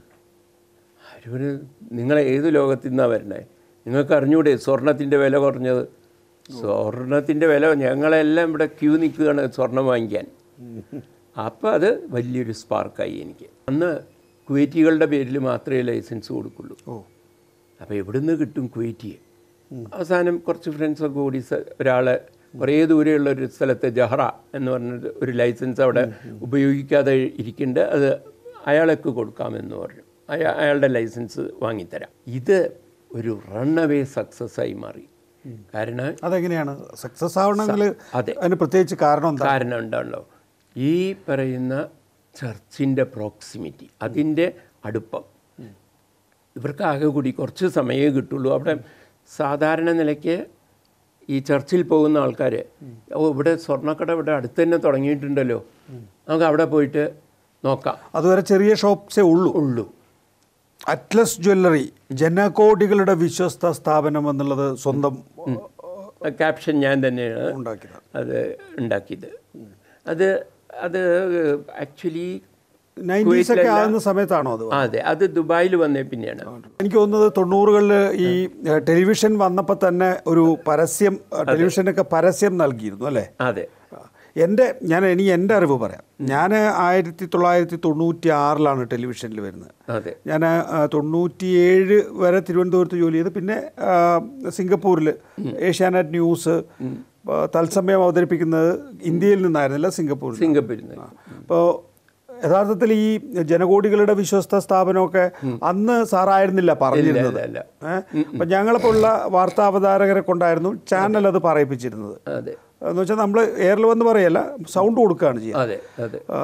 അവര് നിങ്ങൾ ഏത് ലോകത്തിൽ നിന്നാണ് വരണേ നിങ്ങൾക്ക് അറിഞ്ഞൂടെ സ്വർണത്തിൻ്റെ വില കുറഞ്ഞത് സ്വർണത്തിൻ്റെ വില ഞങ്ങളെല്ലാം ഇവിടെ ക്യൂ നിൽക്കുകയാണ് സ്വർണം വാങ്ങിക്കാൻ അപ്പോൾ അത് വലിയൊരു സ്പാർക്കായി എനിക്ക് അന്ന് കുവൈറ്റികളുടെ പേരിൽ മാത്രമേ ലൈസൻസ് കൊടുക്കുള്ളൂ ഓ അപ്പോൾ എവിടുന്ന് കിട്ടും കുവൈറ്റിയെ അവസാനം കുറച്ച് ഫ്രണ്ട്സൊക്കെ കൂടി സ- ഒരാളെ കുറേ ദൂരെയുള്ള ഒരു സ്ഥലത്ത് ജഹറ എന്ന് പറഞ്ഞൊരു ഒരു ലൈസൻസ് അവിടെ ഉപയോഗിക്കാതെ ഇരിക്കുന്നുണ്ട് അത് അയാൾക്ക് കൊടുക്കാമെന്ന് പറഞ്ഞു അയാ അയാളുടെ ലൈസൻസ് വാങ്ങിത്തരാം ഇത് ഒരു റൺ അവേ സക്സസ് ആയി മാറി കാരണം അതെങ്ങനെയാണ് സക്സസ് ആവണമെങ്കിൽ അതെ. അതിന് പ്രത്യേകിച്ച് കാരണം എന്താ കാരണം എന്താണല്ലോ ഈ പറയുന്ന ചർച്ചിൻ്റെ പ്രോക്സിമിറ്റി അതിൻ്റെ അടുപ്പം ഇവർക്ക് ആകെ കൂടി കുറച്ച് സമയമേ കിട്ടുള്ളൂ അവിടെ സാധാരണ നിലയ്ക്ക് ഈ ചർച്ചിൽ പോകുന്ന ആൾക്കാർ ഓ ഇവിടെ സ്വർണ്ണക്കട ഇവിടെ അടുത്ത് തന്നെ തുടങ്ങിയിട്ടുണ്ടല്ലോ നമുക്ക് അവിടെ പോയിട്ട് നോക്കാം അതുവരെ ചെറിയ ഷോപ്സേ ഉള്ളൂ ഉള്ളൂ അറ്റ്ലസ് ജ്വല്ലറി ജനകോടികളുടെ വിശ്വസ്ത സ്ഥാപനം എന്നുള്ളത് സ്വന്തം ക്യാപ്ഷൻ ഞാൻ തന്നെയാണ് ഉണ്ടാക്കിയത് അത് ഉണ്ടാക്കിയത് അത് അത് ആക്ച്വലി നയൻറ്റീസ് ഒക്കെ ആകുന്ന സമയത്താണോ അത് അതെ അത് ദുബായിൽ വന്നേ പിന്നെയാണ് എനിക്ക് തോന്നുന്നത് തൊണ്ണൂറുകളിൽ ഈ ഏഹ്, ടെലിവിഷൻ വന്നപ്പോൾ തന്നെ ഒരു പരസ്യം ഏഹ്, ടെലിവിഷനൊക്കെ പരസ്യം നൽകിയിരുന്നു അല്ലേ അതെ എൻ്റെ ഞാൻ ഇനി എൻ്റെ അറിവ് പറയാം ഞാൻ ആയിരത്തി തൊള്ളായിരത്തി തൊണ്ണൂറ്റി ആറിലാണ് ടെലിവിഷനിൽ വരുന്നത് അതെ ഞാൻ തൊണ്ണൂറ്റിയേഴ് വരെ തിരുവനന്തപുരത്ത് ജോലി ചെയ്ത് പിന്നെ ആ, സിംഗപ്പൂരിൽ ഏഷ്യാനെറ്റ് ന്യൂസ് ആ, തത്സമയം അവതരിപ്പിക്കുന്നത് ഇന്ത്യയിൽ നിന്നായിരുന്നില്ല സിംഗപ്പൂരിൽ സിംഗപ്പൂരിൽ നിന്ന് അപ്പോൾ യഥാർത്ഥത്തിൽ ഈ ജനകോടികളുടെ വിശ്വസ്ത സ്ഥാപനമൊക്കെ അന്ന് സാറായിരുന്നില്ല പറഞ്ഞിരുന്നത് അല്ല, അല്ല. ഏഹ് അപ്പം ഞങ്ങളപ്പോൾ വാർത്താ അവതാരകരെ കൊണ്ടായിരുന്നു ചാനൽ അത് പറയിപ്പിച്ചിരുന്നത് അതെ എന്ന് വെച്ചാൽ നമ്മൾ എയറിൽ വന്ന് പറയല്ല സൗണ്ട് കൊടുക്കുകയാണ് ചെയ്യുക അതെ അതെ ആ,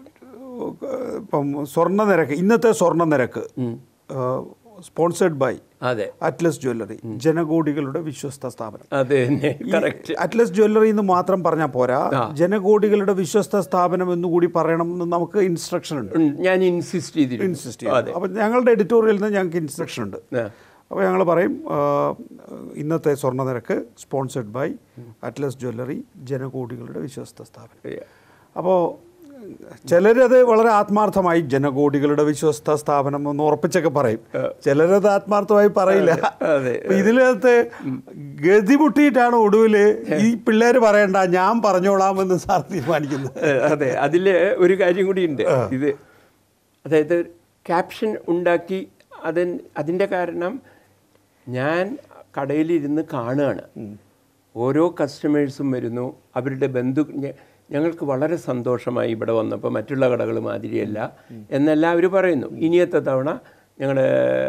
ഇപ്പം സ്വർണ്ണ നിരക്ക് ഇന്നത്തെ സ്വർണ്ണ നിരക്ക് സ്പോൺസേഡ് ബൈ അതെ അറ്റ്ലസ് ജ്വല്ലറി ജനകോടികളുടെ വിശ്വസ്ത സ്ഥാപനം അത് തന്നെ കറക്റ്റ് അറ്റ്ലസ് ജ്വല്ലറി എന്ന് മാത്രം പറഞ്ഞാൽ പോരാ ജനകോടികളുടെ വിശ്വസ്ത സ്ഥാപനം എന്നുകൂടി പറയണം എന്ന് നമുക്ക് ഇൻസ്ട്രക്ഷൻ ഉണ്ട് ഞാൻ ഇൻസിസ്റ്റ് ചെയ്തിരുന്നു ഇൻസിസ്റ്റ് ചെയ്യും അപ്പം ഞങ്ങളുടെ എഡിറ്റോറിയലിൽ നിന്ന് ഞങ്ങൾക്ക് ഇൻസ്ട്രക്ഷൻ ഉണ്ട് ആ, അപ്പോൾ ഞങ്ങൾ പറയും ആ, ഇന്നത്തെ സ്വർണ്ണ നിരക്ക് സ്പോൺസേഡ് ബൈ അറ്റ്ലസ് ജ്വല്ലറി ജനകോടികളുടെ വിശ്വസ്ത സ്ഥാപനം yeah. അപ്പോൾ ചിലരത് വളരെ ആത്മാർത്ഥമായി ജനകോടികളുടെ വിശ്വസ്ത സ്ഥാപനം എന്ന് ഉറപ്പിച്ചൊക്കെ പറയും ചിലരത് ആത്മാർത്ഥമായി പറയില്ല അതെ. അപ്പൊ ഇതിനകത്ത് ഗതിമുട്ടിയിട്ടാണ് ഒടുവിൽ ഈ പിള്ളേർ പറയണ്ട ഞാൻ പറഞ്ഞോളാമെന്ന് സാർ തീരുമാനിക്കുന്നത് അതെ അതിൽ ഒരു കാര്യം കൂടി ഉണ്ട് ഇത് അതായത് ക്യാപ്ഷൻ ഉണ്ടാക്കി അതിൻ അതിൻ്റെ കാരണം ഞാൻ കടയിലിരുന്ന് കാണുകയാണ് ഓരോ കസ്റ്റമേഴ്സും വരുന്നു അവരുടെ ബന്ധു ഞ- ഞങ്ങൾക്ക് വളരെ സന്തോഷമായി ഇവിടെ വന്നപ്പോൾ മറ്റുള്ള കടകൾ മാതിരിയല്ല എന്നെല്ലാം അവർ പറയുന്നു ഇനിയത്തെ തവണ ഞങ്ങളുടെ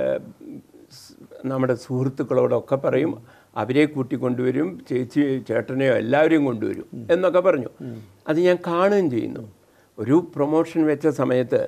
നമ്മുടെ സുഹൃത്തുക്കളോടൊക്കെ പറയും അവരെ കൂട്ടിക്കൊണ്ടുവരും ചേച്ചി ചേട്ടനെയോ എല്ലാവരെയും കൊണ്ടുവരും എന്നൊക്കെ പറഞ്ഞു അത് ഞാൻ കാണുകയും ചെയ്യുന്നു ഒരു പ്രൊമോഷൻ വെച്ച സമയത്ത്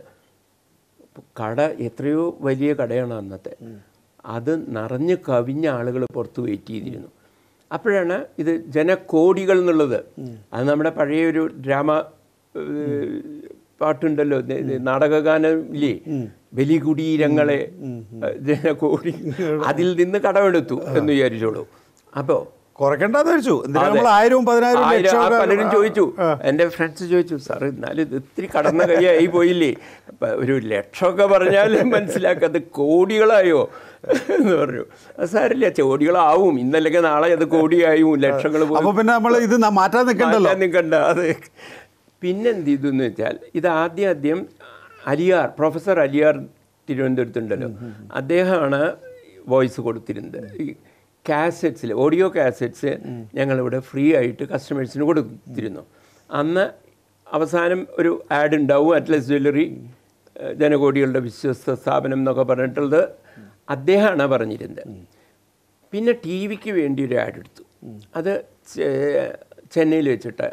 കട എത്രയോ വലിയ കടയാണ് അന്നത്തെ അത് നിറഞ്ഞ് കവിഞ്ഞ ആളുകൾ പുറത്ത് വെയിറ്റ് ചെയ്തിരുന്നു അപ്പോഴാണ് ഇത് ജനകോടികൾ എന്നുള്ളത് അത് നമ്മുടെ പഴയ ഒരു ഡ്രാമ ഏഹ്, പാട്ടുണ്ടല്ലോ ഇത് ഇത് നാടകഗാനമില്ലേ ബലികുടീരങ്ങളെ ജനകോടി അതിൽ നിന്ന് കടമെടുത്തു എന്ന് വിചാരിച്ചോളൂ അപ്പോൾ കുറയ്ക്കണ്ടെന്ന് വെച്ചു എന്തിനാ നമ്മൾ ആയിരവും പതിനായിരവും ആയിരം- ആ ലക്ഷവും പലരും ചോദിച്ചു എൻ്റെ ഫ്രണ്ട്സ് ചോദിച്ചു സാർ എന്നാലും ഇത് ഇത്തിരി കടന്ന കൈയായി പോയില്ലേ അപ്പൊ ഒരു ലക്ഷമൊക്കെ പറഞ്ഞാൽ മനസ്സിലാക്കാത്ത കോടികളായോ എന്ന് പറഞ്ഞു അത് സാരില്ല കോടികളാവും ഇന്നല്ലെങ്കിൽ നാളെ അത് കോടിയായും ലക്ഷങ്ങൾ പോയി അപ്പൊ പിന്നെ നമ്മൾ ഇത് ന- മാറ്റാൻ നിൽക്കണ്ടല്ലോ മാറ്റാൻ നിൽക്കണ്ട അത് പിന്നെന്ത് ചെയ്തു എന്ന് വെച്ചാൽ ഇത് ആദ്യം ആദ്യം അലിയാർ പ്രൊഫസർ അലിയാർ തിരുവനന്തപുരത്തുണ്ടല്ലോ അദ്ദേഹമാണ് വോയിസ് കൊടുത്തിരുന്നത് ഈ കാസറ്റ്സിൽ ഓഡിയോ കാസറ്റ്സ് ഞങ്ങളിവിടെ ഫ്രീ ആയിട്ട് കസ്റ്റമേഴ്സിന് കൊടുത്തിരുന്നു അന്ന് അവസാനം ഒരു ആഡ് ഉണ്ടാവും അറ്റ്ലസ് ജ്വല്ലറി ഏഹ്, ജനകോടികളുടെ വിശ്വസ്ത സ്ഥാപനം എന്നൊക്കെ പറഞ്ഞിട്ടുള്ളത് അദ്ദേഹമാണ് പറഞ്ഞിരുന്നത് പിന്നെ ടി വിക്ക് വേണ്ടി ഒരു ആഡ് എടുത്തു അത് ചെ- ചെന്നൈയിൽ വെച്ചിട്ട്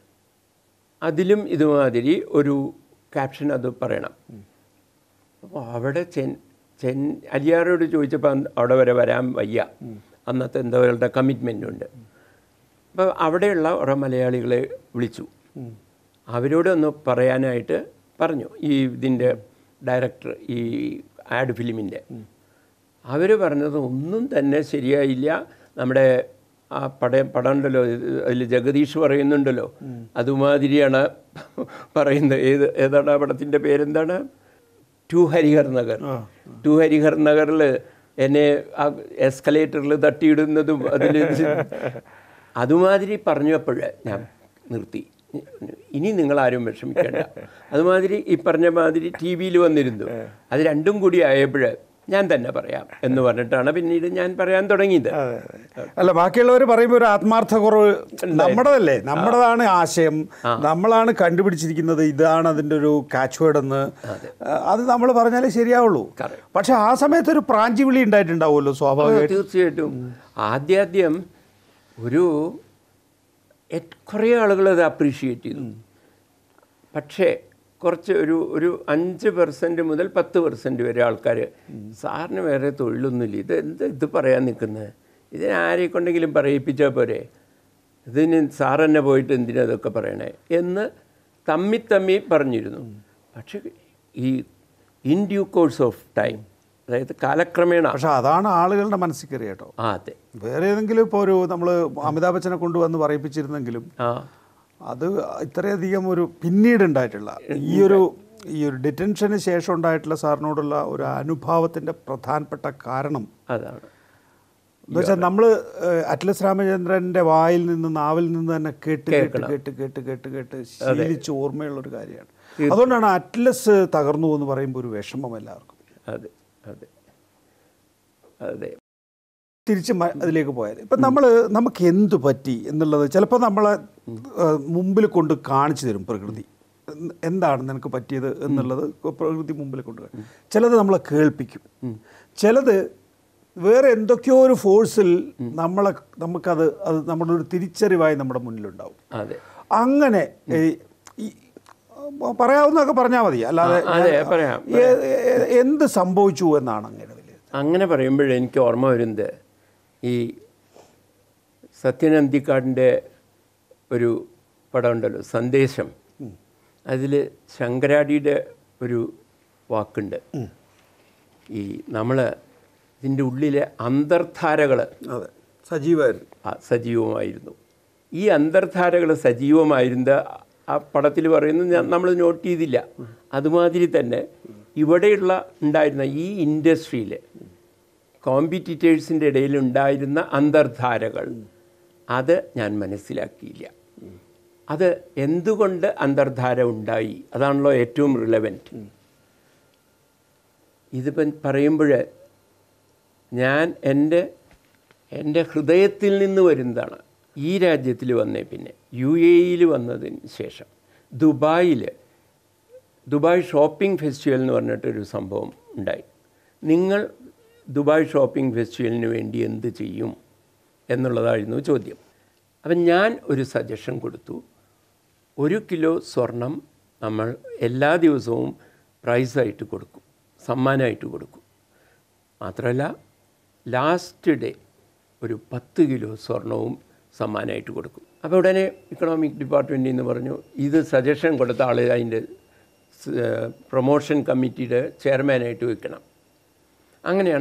അതിലും ഇതുമാതിരി ഒരു ക്യാപ്ഷൻ അത് പറയണം അപ്പോൾ അവിടെ ചെൻ ചെൻ അലിയാറോട് ചോദിച്ചപ്പോൾ അന്ന് അവിടെ വരെ വരാൻ വയ്യ അന്നത്തെ എന്തോ അവരുടെ കമ്മിറ്റ്മെൻ്റ് ഉണ്ട് അപ്പോൾ അവിടെയുള്ള കുറേ മലയാളികളെ വിളിച്ചു അവരോട് ഒന്ന് പറയാനായിട്ട് പറഞ്ഞു ഈ ഇതിൻ്റെ ഡയറക്ടർ ഈ ആഡ് ഫിലിമിൻ്റെ അവർ പറഞ്ഞത് ഒന്നും തന്നെ ശരിയായില്ല നമ്മുടെ ആ പട പടം ഉണ്ടല്ലോ അതിൽ ജഗദീഷ് പറയുന്നുണ്ടല്ലോ അതുമാതിരിയാണ് പറയുന്നത് ഏത് ഏതാണ് ആ പടത്തിൻ്റെ പേരെന്താണ് ടു ഹരിഹർ നഗർ ടു ഹരിഹർ നഗറിൽ എന്നെ ആ എസ്കലേറ്ററിൽ തട്ടിയിടുന്നതും അതിൽ അതുമാതിരി പറഞ്ഞപ്പോൾ ഞാൻ നിർത്തി ഇനി നിങ്ങൾ ആരും വിഷമിക്കേണ്ട അതുമാതിരി ഈ പറഞ്ഞ മാതിരി ടി വിയിൽ വന്നിരുന്നു അത് രണ്ടും കൂടി ആയപ്പോൾ ഞാൻ തന്നെ പറയാം എന്ന് പറഞ്ഞിട്ടാണ് പിന്നീട് ഞാൻ പറയാൻ തുടങ്ങിയത് അല്ല ബാക്കിയുള്ളവർ പറയുമ്പോൾ ഒരു ആത്മാർത്ഥ കുറവ് നമ്മുടേതല്ലേ നമ്മുടേതാണ് ആശയം നമ്മളാണ് കണ്ടുപിടിച്ചിരിക്കുന്നത് ഇതാണ് അതിൻ്റെ ഒരു കാച്ച് വേർഡ് എന്ന് അത് നമ്മൾ പറഞ്ഞാലേ ശരിയാവുള്ളൂ പക്ഷെ ആ സമയത്ത് ഒരു പ്രാഞ്ചി വിളി ഉണ്ടായിട്ടുണ്ടാവുമല്ലോ സ്വാഭാവികമായിട്ട് തീർച്ചയായിട്ടും ആദ്യാദ്യം ഒരു എ- കുറേ ആളുകൾ അത് അപ്രീഷിയേറ്റ് ചെയ്തു പക്ഷേ കുറച്ച് ഒരു ഒരു അഞ്ച് പെർസെൻറ്റ് മുതൽ പത്ത് പെർസെൻറ്റ് വരെ ആൾക്കാർ സാറിന് വേറെ തൊഴിലൊന്നുമില്ല ഇത് എന്ത് ഇത് പറയാൻ നിൽക്കുന്നത് ഇതിനെ ആരെ കൊണ്ടെങ്കിലും പറയിപ്പിച്ചാൽ പോരെ ഇതിന് സാർ തന്നെ പോയിട്ട് എന്തിനാ ഇതൊക്കെ പറയണേ എന്ന് തമ്മി തമ്മി പറഞ്ഞിരുന്നു പക്ഷേ ഈ in due course of time അതായത് കാലക്രമേണ പക്ഷെ അതാണ് ആളുകളുടെ മനസ്സിൽ കയറി കേട്ടോ ആ അതെ വേറെ ഏതെങ്കിലും ഇപ്പോൾ ഒരു നമ്മൾ അമിതാഭ് ബച്ചനെ കൊണ്ടുവന്ന് പറയിപ്പിച്ചിരുന്നെങ്കിലും ആ അത് ഇത്രയധികം ഒരു പിന്നീട് ഉണ്ടായിട്ടുള്ള ഈ ഒരു ഈ ഒരു ഡിറ്റൻഷന് ശേഷം ഉണ്ടായിട്ടുള്ള സാറിനോടുള്ള ഒരു അനുഭാവത്തിൻ്റെ പ്രധാനപ്പെട്ട കാരണം അതാണ് എന്ന് വെച്ചാൽ നമ്മൾ അറ്റ്ലസ് രാമചന്ദ്രൻ്റെ വായിൽ നിന്ന് നാവിൽ നിന്ന് തന്നെ കേട്ട് കേട്ട് കേട്ട് കേട്ട് കേട്ട് കേട്ട് ശീലിച്ച് ഓർമ്മയുള്ള ഒരു കാര്യമാണ് അതുകൊണ്ടാണ് അറ്റ്ലസ് തകർന്നു എന്ന് പറയുമ്പോൾ ഒരു വിഷമം എല്ലാവർക്കും അതെ അതെ അതെ തിരിച്ച് മ- അതിലേക്ക് പോയാൽ ഇപ്പം നമ്മൾ നമുക്ക് എന്തു പറ്റി എന്നുള്ളത് ചിലപ്പോൾ നമ്മളെ ഏഹ്, മുമ്പിൽ കൊണ്ട് കാണിച്ചു തരും പ്രകൃതി എന്ത്- എന്താണ് നിനക്ക് പറ്റിയത് എന്നുള്ളത് പ്രകൃതി മുമ്പിൽ കൊണ്ട് കാണും. ചിലത് നമ്മളെ കേൾപ്പിക്കും ചിലത് വേറെ എന്തൊക്കെയോ ഒരു ഫോഴ്സിൽ നമ്മളെ നമുക്കത് അത് നമ്മുടെ ഒരു തിരിച്ചറിവായി നമ്മുടെ മുന്നിലുണ്ടാവും അതെ അങ്ങനെ ഈ ഈ, പറയാവുന്നതൊക്കെ പറഞ്ഞാൽ മതി അല്ലാതെ ആ, അതെ, പറയാം, എ- എ- എന്ത് സംഭവിച്ചു എന്നാണ് അങ്ങനെ വലിയ അങ്ങനെ പറയുമ്പോൾ എനിക്ക് ഓർമ്മ വരുന്നത് ഈ സത്യൻ അന്തിക്കാടിൻ്റെ ഒരു പടം ഉണ്ടല്ലോ സന്ദേശം അതിൽ ശങ്കരാടിയുടെ ഒരു വാക്കുണ്ട് ഈ നമ്മൾ ഇതിൻ്റെ ഉള്ളിലെ അന്തർധാരകൾ അതെ സജീവായിരുന്നു ആ, സജീവമായിരുന്നു ഈ അന്തർധാരകൾ സജീവമായിരുന്ന ആ പടത്തിൽ പറയുന്നത് നമ്മൾ നോട്ട് ചെയ്തില്ല അതുമാതിരി തന്നെ ഇവിടെയുള്ള ഉണ്ടായിരുന്ന ഈ ഇൻഡസ്ട്രിയിൽ കോമ്പറ്റീറ്റേഴ്സിൻ്റെ ഇടയിൽ ഉണ്ടായിരുന്ന അന്തർധാരകൾ അത് ഞാൻ മനസ്സിലാക്കിയില്ല അത് എന്തുകൊണ്ട് അന്തർധാര ഉണ്ടായി അതാണല്ലോ ഏറ്റവും റിലവൻറ്റ് ഇതിപ്പം പറയുമ്പോൾ ഞാൻ എൻ്റെ എൻ്റെ ഹൃദയത്തിൽ നിന്ന് വരുന്നതാണ് ഈ രാജ്യത്തിൽ വന്നേ പിന്നെ യു എ ഇയിൽ വന്നതിന് ശേഷം ദുബായിൽ ദുബായ് ഷോപ്പിംഗ് ഫെസ്റ്റിവൽ എന്ന് പറഞ്ഞിട്ടൊരു സംഭവം ഉണ്ടായി നിങ്ങൾ ദുബായ് ഷോപ്പിംഗ് ഫെസ്റ്റിവലിന് വേണ്ടി എന്ത് ചെയ്യും എന്നുള്ളതായിരുന്നു ചോദ്യം അപ്പം ഞാൻ ഒരു സജഷൻ കൊടുത്തു ഒരു കിലോ സ്വർണം നമ്മൾ എല്ലാ ദിവസവും പ്രൈസായിട്ട് കൊടുക്കും സമ്മാനമായിട്ട് കൊടുക്കും മാത്രമല്ല ലാസ്റ്റ് ഡേ ഒരു പത്ത് കിലോ സ്വർണവും സമ്മാനമായിട്ട് കൊടുക്കും അപ്പോൾ ഉടനെ ഇക്കണോമിക് ഡിപ്പാർട്ട്മെൻറ്റിൽ നിന്ന് പറഞ്ഞു ഇത് സജഷൻ കൊടുത്ത ആൾ അതിൻ്റെ പ്രൊമോഷൻ കമ്മിറ്റിയുടെ ചെയർമാനായിട്ട് വെക്കണം അങ്ങനെയാണ്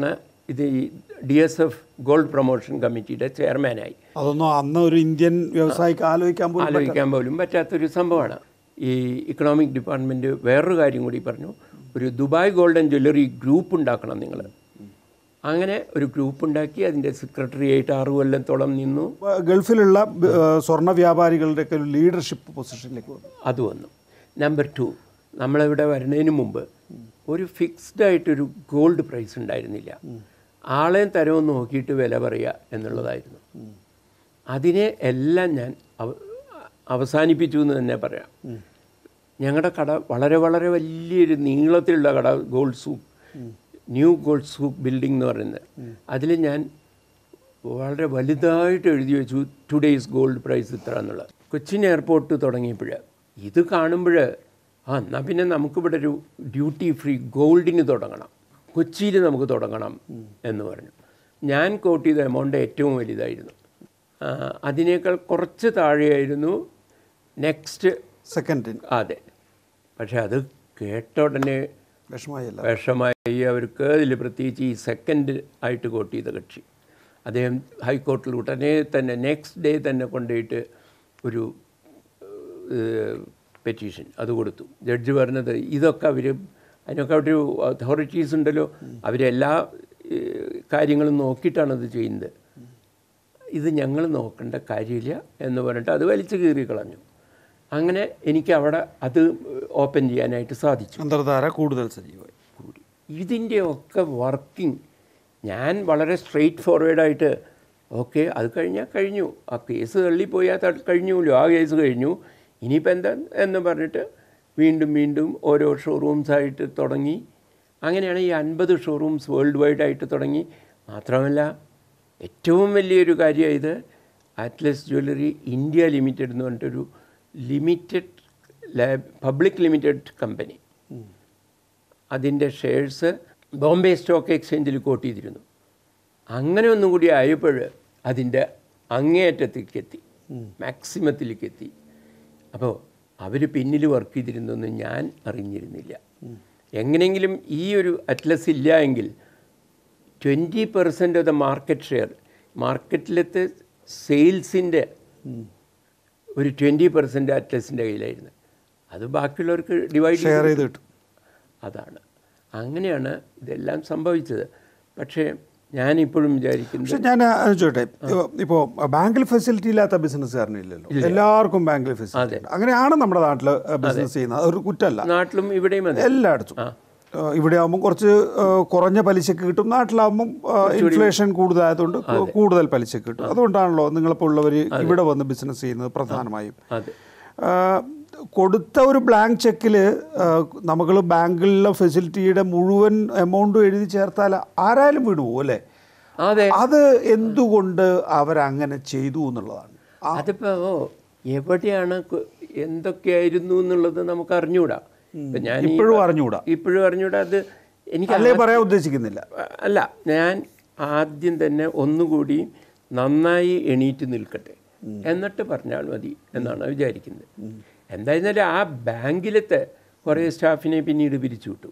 ഇത് ഈ D S F gold promotion കമ്മിറ്റിയുടെ ചെയർമാനായി അതൊന്നും അന്ന് ഒരു ഇന്ത്യൻ വ്യവസായിക്ക് ആലോചിക്കാൻ പോലും ആലോചിക്കാൻ പോലും പറ്റാത്തൊരു സംഭവമാണ് ഈ ഇക്കണോമിക് ഡിപ്പാർട്ട്മെൻറ്റ് വേറൊരു കാര്യം കൂടി പറഞ്ഞു ഒരു ദുബായ് ഗോൾഡൻ ജ്വല്ലറി ഗ്രൂപ്പ് ഉണ്ടാക്കണം നിങ്ങൾ അങ്ങനെ ഒരു ഗ്രൂപ്പ് ഉണ്ടാക്കി അതിൻ്റെ സെക്രട്ടറിയായിട്ട് ആറു കൊല്ലത്തോളം നിന്നു ഗൾഫിലുള്ള ബ- ഏഹ് സ്വർണ്ണ വ്യാപാരികളുടെ ഒക്കെ ഒരു ലീഡർഷിപ്പ് പൊസിഷനിലേക്ക് വന്നു അത് വന്നു നമ്പർ ടു നമ്മളിവിടെ വരുന്നതിന് മുമ്പ് ഒരു ഫിക്സ്ഡ് ആയിട്ടൊരു ഗോൾഡ് പ്രൈസ് ഉണ്ടായിരുന്നില്ല ആളെയും തരവും നോക്കിയിട്ട് വില പറയുക എന്നുള്ളതായിരുന്നു അതിനെ എല്ലാം ഞാൻ അവ- അവസാനിപ്പിച്ചു എന്ന് തന്നെ പറയാം ഞങ്ങളുടെ കട വളരെ വളരെ വലിയൊരു നീളത്തിലുള്ള കട gold souk new gold souk building എന്ന് പറയുന്നത് അതിൽ ഞാൻ വളരെ വലുതായിട്ട് എഴുതി വെച്ചു ടുഡേയ്സ് ഗോൾഡ് പ്രൈസ് ഇത്ര എന്നുള്ളത് കൊച്ചിൻ എയർപോർട്ട് തുടങ്ങിയപ്പോൾ ഇത് കാണുമ്പോൾ ആ എന്നാൽ പിന്നെ നമുക്കിവിടെ ഒരു ഡ്യൂട്ടി ഫ്രീ ഗോൾഡിന് തുടങ്ങണം കൊച്ചിയിൽ നമുക്ക് തുടങ്ങണം എന്ന് പറഞ്ഞു ഞാൻ കോട്ട് ചെയ്ത എമൗണ്ട് ഏറ്റവും വലുതായിരുന്നു ആ, അതിനേക്കാൾ കുറച്ച് താഴെയായിരുന്നു നെക്സ്റ്റ് സെക്കൻഡ് അതെ പക്ഷെ അത് കേട്ട ഉടനെ വിഷമമായല്ല വിഷമായി അവർക്ക് അതിൽ പ്രത്യേകിച്ച് ഈ സെക്കൻഡ് ആയിട്ട് കോട്ട് ചെയ്ത കക്ഷി അദ്ദേഹം ഹൈക്കോർട്ടിൽ ഉടനെ തന്നെ നെക്സ്റ്റ് ഡേ തന്നെ കൊണ്ടുപോയിട്ട് ഒരു പെറ്റീഷൻ അത് കൊടുത്തു ജഡ്ജി പറഞ്ഞത് ഇതൊക്കെ അവർ അതിനൊക്കെ ഒരു അതോറിറ്റീസ് ഉണ്ടല്ലോ അവരെല്ലാ ഏഹ്, കാര്യങ്ങളും നോക്കിയിട്ടാണ് അത് ചെയ്യുന്നത് ഇത് ഞങ്ങൾ നോക്കേണ്ട കാര്യമില്ല എന്ന് പറഞ്ഞിട്ട് അത് വലിച്ചു കീറി കളഞ്ഞു അങ്ങനെ എനിക്ക് അവിടെ അത് ഓപ്പൺ ചെയ്യാനായിട്ട് സാധിച്ചു അന്തർധാര കൂടുതൽ സജീവമായി കൂടി ഇതിൻ്റെ ഒക്കെ വർക്കിംഗ് ഞാൻ വളരെ സ്ട്രെയിറ്റ് ഫോർവേഡായിട്ട് ഓക്കെ അത് കഴിഞ്ഞാൽ കഴിഞ്ഞു ആ കേസ് തള്ളിപ്പോയാൽ ത- കഴിഞ്ഞുല്ലോ ആ കേസ് കഴിഞ്ഞു ഇനിയിപ്പോൾ എന്താ എന്ന് പറഞ്ഞിട്ട് വീണ്ടും വീണ്ടും ഓരോ ഷോറൂംസായിട്ട് തുടങ്ങി അങ്ങനെയാണ് ഈ അൻപത് ഷോറൂംസ് വേൾഡ് വൈഡ് ആയിട്ട് തുടങ്ങി മാത്രമല്ല ഏറ്റവും വലിയൊരു കാര്യമായത് ആറ്റ്ലസ് ജ്വല്ലറി ഇന്ത്യ ലിമിറ്റഡ് എന്ന് പറഞ്ഞിട്ടൊരു limited lab public limited company അതിൻ്റെ ഷെയർസ് ബോംബെ സ്റ്റോക്ക് എക്സ്ചേഞ്ചിൽ കോട്ട് ചെയ്തിരുന്നു അങ്ങനെ ഒന്നും കൂടി ആയപ്പോൾ അതിൻ്റെ അങ്ങേയറ്റത്തേക്ക് എത്തി മാക്സിമത്തിലേക്ക് എത്തി അപ്പോൾ അവർ പിന്നിൽ വർക്ക് ചെയ്തിരുന്നൊന്നും ഞാൻ അറിഞ്ഞിരുന്നില്ല എങ്ങനെയെങ്കിലും ഈ ഒരു അറ്റ്ലസ് ഇല്ല എങ്കിൽ twenty percent of the market share മാർക്കറ്റിലത്തെ സെയിൽസിൻ്റെ ഒരു ട്വൻറ്റി പെർസെൻറ്റ് അറ്റ്ലസിൻ്റെ കയ്യിലായിരുന്നു അത് ബാക്കിയുള്ളവർക്ക് ഡിവൈഡ് ഷെയർ ചെയ്ത് കിട്ടും അതാണ് അങ്ങനെയാണ് ഇതെല്ലാം സംഭവിച്ചത് പക്ഷേ ഞാനിപ്പോഴും വിചാരിക്കുന്നത് പക്ഷെ ഞാൻ ചോട്ടെ ഇപ്പോൾ ബാങ്കിൽ ഫെസിലിറ്റി ഇല്ലാത്ത ബിസിനസ്സുകാരനില്ലല്ലോ എല്ലാവർക്കും ബാങ്കിൽ ഫെസിലിറ്റി ഉണ്ട് അങ്ങനെയാണ് നമ്മുടെ നാട്ടിൽ ബിസിനസ് ചെയ്യുന്നത് അതൊരു കുറ്റമല്ല നാട്ടിലും ഇവിടെയും അതെ എല്ലായിടത്തും ഏഹ് ഇവിടെ ആകുമ്പോൾ കുറച്ച് ഏഹ് കുറഞ്ഞ പലിശക്ക് കിട്ടും നാട്ടിലാകുമ്പം ഇൻഫ്ലേഷൻ കൂടുതലായതുകൊണ്ട് കു- കൂടുതൽ പലിശക്ക് കിട്ടും അതുകൊണ്ടാണല്ലോ നിങ്ങളിപ്പോൾ ഉള്ളവർ ഇവിടെ വന്ന് ബിസിനസ് ചെയ്യുന്നത് പ്രധാനമായും അതെ ഏഹ് കൊടുത്ത ഒരു ബ്ലാങ്ക് ചെക്കിൽ നമ്മൾ ബാങ്കിലുള്ള ഫെസിലിറ്റിയുടെ മുഴുവൻ എമൗണ്ടും എഴുതി ചേർത്താൽ ആരായാലും വീണു പോകും അല്ലേ അതെ അത് എന്തുകൊണ്ട് അവരങ്ങനെ ചെയ്തു എന്നുള്ളതാണ് അതിപ്പോ എവിടെയാണ് കു- എന്തൊക്കെയായിരുന്നു എന്നുള്ളത് നമുക്ക് അറിഞ്ഞൂടാ ഇപ്പൊ ഞാൻ ഈ- ഇപ്പോഴും അറിഞ്ഞുകൂടാ ഇപ്പോഴും അറിഞ്ഞൂടാ അത് എനിക്ക് അല്ലേ പറയാൻ ഉദ്ദേശിക്കുന്നില്ല അല്ല ഞാൻ ആദ്യം തന്നെ ഒന്നുകൂടി നന്നായി എണീറ്റ് നിൽക്കട്ടെ എന്നിട്ട് പറഞ്ഞാൽ മതി എന്നാണ് വിചാരിക്കുന്നത് എന്തായിരുന്നാലും ആ ബാങ്കിലത്തെ കുറേ സ്റ്റാഫിനെ പിന്നീട് പിരിച്ചു വിട്ടു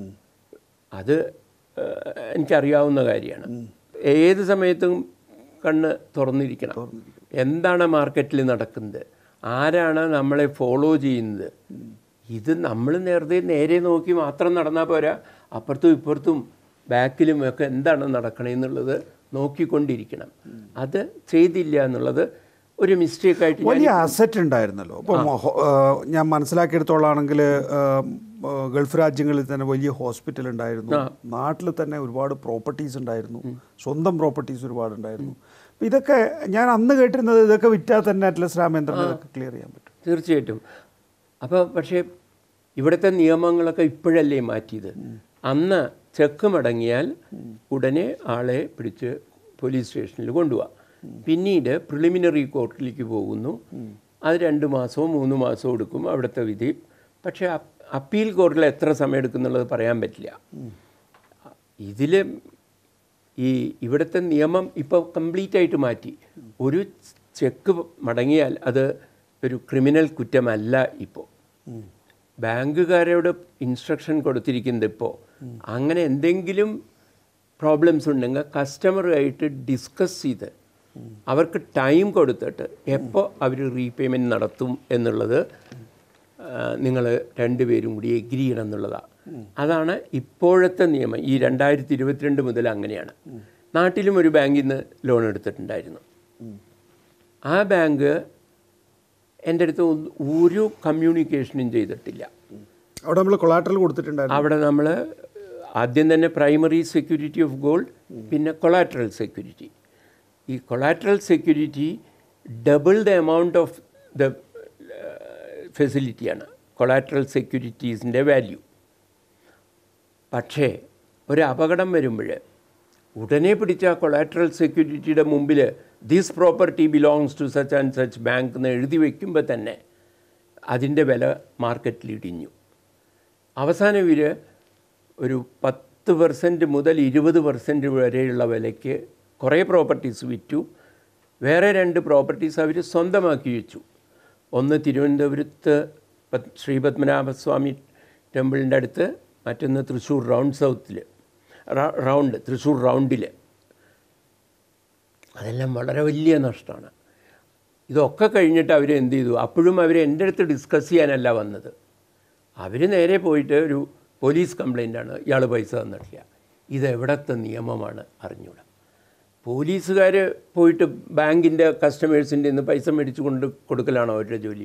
അത് ഏഹ്, എനിക്കറിയാവുന്ന കാര്യമാണ് ഏത് സമയത്തും കണ്ണ് തുറന്നിരിക്കണം എന്താണ് മാർക്കറ്റിൽ നടക്കുന്നത് ആരാണ് നമ്മളെ ഫോളോ ചെയ്യുന്നത് ഇത് നമ്മൾ നേരത്തെ നേരെ നോക്കി മാത്രം നടന്നാൽ പോരാ അപ്പുറത്തും ഇപ്പുറത്തും ബാക്കിലും ഒക്കെ എന്താണ് നടക്കണേന്നുള്ളത് നോക്കിക്കൊണ്ടിരിക്കണം അത് ചെയ്തില്ല എന്നുള്ളത് ഒരു മിസ്റ്റേക്കായിട്ട് ഞാൻ വലിയ അസറ്റ് ഉണ്ടായിരുന്നല്ലോ ഇപ്പം ഹോ- ഏഹ് ഞാൻ മനസ്സിലാക്കിയെടുത്തോളാണെങ്കിൽ ഗൾഫ് രാജ്യങ്ങളിൽ തന്നെ വലിയ ഹോസ്പിറ്റൽ ഉണ്ടായിരുന്നു നാട്ടിൽ തന്നെ ഒരുപാട് പ്രോപ്പർട്ടീസ് ഉണ്ടായിരുന്നു സ്വന്തം പ്രോപ്പർട്ടീസ് ഒരുപാട് ഉണ്ടായിരുന്നു അപ്പം ഇതൊക്കെ ഞാൻ അന്ന് കേട്ടിരുന്നത് ഇതൊക്കെ വിറ്റാൽ തന്നെ അറ്റ്ലസ് രാമേന്ദ്രൻ ഇതൊക്കെ ക്ലിയർ ചെയ്യാൻ പറ്റും തീർച്ചയായിട്ടും അപ്പോൾ പക്ഷേ ഇവിടുത്തെ നിയമങ്ങളൊക്കെ ഇപ്പോഴല്ലേ മാറ്റിയത് അന്ന് ചെക്ക് മടങ്ങിയാൽ ഉടനെ ആളെ പിടിച്ച് പോലീസ് സ്റ്റേഷനിൽ കൊണ്ടുപോവാം പിന്നീട് പ്രിലിമിനറി കോർട്ടിലേക്ക് പോകുന്നു അത് രണ്ട് മാസമോ മൂന്ന് മാസമോ എടുക്കും അവിടുത്തെ വിധി പക്ഷേ അപ്- അപ്പീൽ കോർട്ടിൽ എത്ര സമയം എടുക്കും എന്നുള്ളത് പറയാൻ പറ്റില്ല ഇതിൽ ഈ ഇവിടുത്തെ നിയമം ഇപ്പോൾ കംപ്ലീറ്റ് ആയിട്ട് മാറ്റി ഒരു ചെക്ക് മടങ്ങിയാൽ അത് ഒരു ക്രിമിനൽ കുറ്റമല്ല ഇപ്പോൾ ബാങ്കുകാരോട് ഇൻസ്ട്രക്ഷൻ കൊടുത്തിരിക്കുന്നത് ഇപ്പോൾ അങ്ങനെ എന്തെങ്കിലും പ്രോബ്ലംസ് ഉണ്ടെങ്കിൽ കസ്റ്റമറുമായിട്ട് ഡിസ്കസ് ചെയ്ത് അവർക്ക് ടൈം കൊടുത്തിട്ട് എപ്പോൾ അവർ റീപേയ്മെൻറ്റ് നടത്തും എന്നുള്ളത് നിങ്ങൾ രണ്ടുപേരും കൂടി എഗ്രി ചെയ്യണം എന്നുള്ളതാണ് അതാണ് ഇപ്പോഴത്തെ നിയമം ഈ രണ്ടായിരത്തി ഇരുപത്തിരണ്ട് മുതൽ അങ്ങനെയാണ് നാട്ടിലും ഒരു ബാങ്കിൽ നിന്ന് ലോൺ എടുത്തിട്ടുണ്ടായിരുന്നു ആ ബാങ്ക് എൻ്റെ അടുത്ത് ഒന്ന് ഒരു കമ്മ്യൂണിക്കേഷനും ചെയ്തിട്ടില്ല അവിടെ നമ്മൾ കൊളാറ്ററൽ കൊടുത്തിട്ടുണ്ടായിരുന്നു അവിടെ നമ്മൾ ആദ്യം തന്നെ പ്രൈമറി സെക്യൂരിറ്റി ഓഫ് ഗോൾഡ് പിന്നെ കൊളാട്രൽ സെക്യൂരിറ്റി ഈ collateral security double the amount of the ഫെസിലിറ്റിയാണ് കൊളാട്രൽ സെക്യൂരിറ്റീസിൻ്റെ വാല്യൂ പക്ഷേ ഒരു അപകടം വരുമ്പോൾ ഉടനെ പിടിച്ച കൊളാട്രൽ സെക്യൂരിറ്റിയുടെ മുമ്പിൽ this property belongs to such and such bank എന്ന് എഴുതി വയ്ക്കുമ്പോൾ തന്നെ അതിൻ്റെ വില മാർക്കറ്റിൽ ഇടിഞ്ഞു അവസാനം ഇവർ ഒരു പത്ത് പെർസെൻറ്റ് മുതൽ ഇരുപത് പെർസെൻറ്റ് വരെയുള്ള വിലയ്ക്ക് കുറേ പ്രോപ്പർട്ടീസ് വിറ്റു വേറെ രണ്ട് പ്രോപ്പർട്ടീസ് അവർ സ്വന്തമാക്കി വെച്ചു ഒന്ന് തിരുവനന്തപുരത്ത് പത്- ശ്രീ പത്മനാഭസ്വാമി ടെമ്പിളിൻ്റെ അടുത്ത് മറ്റൊന്ന് തൃശ്ശൂർ റൗണ്ട് സൗത്തിൽ റൗണ്ട് തൃശ്ശൂർ റൗണ്ടിൽ അതെല്ലാം വളരെ വലിയ നഷ്ടമാണ് ഇതൊക്കെ കഴിഞ്ഞിട്ട് അവർ എന്ത് ചെയ്തു അപ്പോഴും അവർ എൻ്റെ അടുത്ത് ഡിസ്കസ് ചെയ്യാനല്ല വന്നത് അവർ നേരെ പോയിട്ട് ഒരു പോലീസ് കംപ്ലൈൻ്റാണ് ഇയാൾ പൈസ തന്നിട്ടില്ല ഇത് എവിടത്തെ നിയമമാണ് അറിഞ്ഞൂടാ പോലീസുകാർ പോയിട്ട് ബാങ്കിൻ്റെ കസ്റ്റമേഴ്സിൻ്റെ നിന്ന് പൈസ മേടിച്ച് കൊണ്ട് കൊടുക്കലാണോ അവരുടെ ജോലി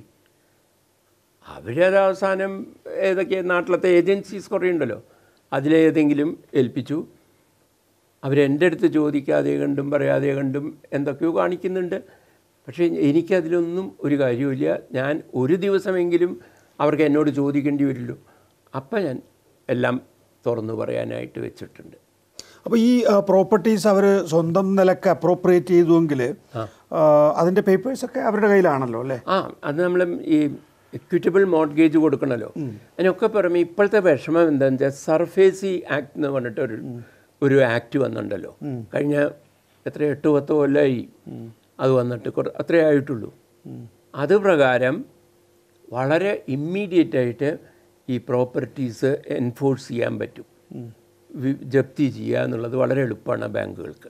അവരത് അവസാനം ഏതൊക്കെ നാട്ടിലത്തെ ഏജൻസീസ് കുറേ ഉണ്ടല്ലോ അതിലേതെങ്കിലും ഏൽപ്പിച്ചു അവരെൻ്റെ അടുത്ത് ചോദിക്കാതെ കണ്ടും പറയാതെ കണ്ടും എന്തൊക്കെയോ കാണിക്കുന്നുണ്ട് പക്ഷേ എനിക്കതിലൊന്നും ഒരു കാര്യവുമില്ല ഞാൻ ഒരു ദിവസമെങ്കിലും അവർക്ക് എന്നോട് ചോദിക്കേണ്ടി വരുള്ളൂ അപ്പം ഞാൻ എല്ലാം തുറന്നു പറയാനായിട്ട് വെച്ചിട്ടുണ്ട് അപ്പോൾ ഈ പ്രോപ്പർട്ടീസ് അവർ സ്വന്തം നിലക്ക് അപ്രോപ്രിയേറ്റ് ചെയ്തുവെങ്കിൽ അതിൻ്റെ പേപ്പേഴ്സൊക്കെ അവരുടെ കയ്യിലാണല്ലോ അല്ലേ ആ അത് നമ്മൾ ഈ എക്വിറ്റബിൾ മോർഗേജ് കൊടുക്കണമല്ലോ അതിനൊക്കെ പുറമെ ഇപ്പോഴത്തെ വിഷമം എന്താണെന്ന് വെച്ചാൽ സർഫേസി ആക്ട് എന്ന് പറഞ്ഞിട്ട് ഒരു ഒരു ആക്ട് വന്നിട്ടുണ്ടല്ലോ കഴിഞ്ഞ എത്ര എട്ട് പത്ത് കൊല്ലമായി അത് വന്നിട്ട് കുറ അത്രേ ആയിട്ടുള്ളൂ അത് പ്രകാരം വളരെ ഇമ്മീഡിയറ്റ് ആയിട്ട് ഈ പ്രോപ്പർട്ടീസ് എൻഫോഴ്സ് ചെയ്യാൻ പറ്റും വി- ജപ്തി ചെയ്യുക എന്നുള്ളത് വളരെ എളുപ്പമാണ് ബാങ്കുകൾക്ക്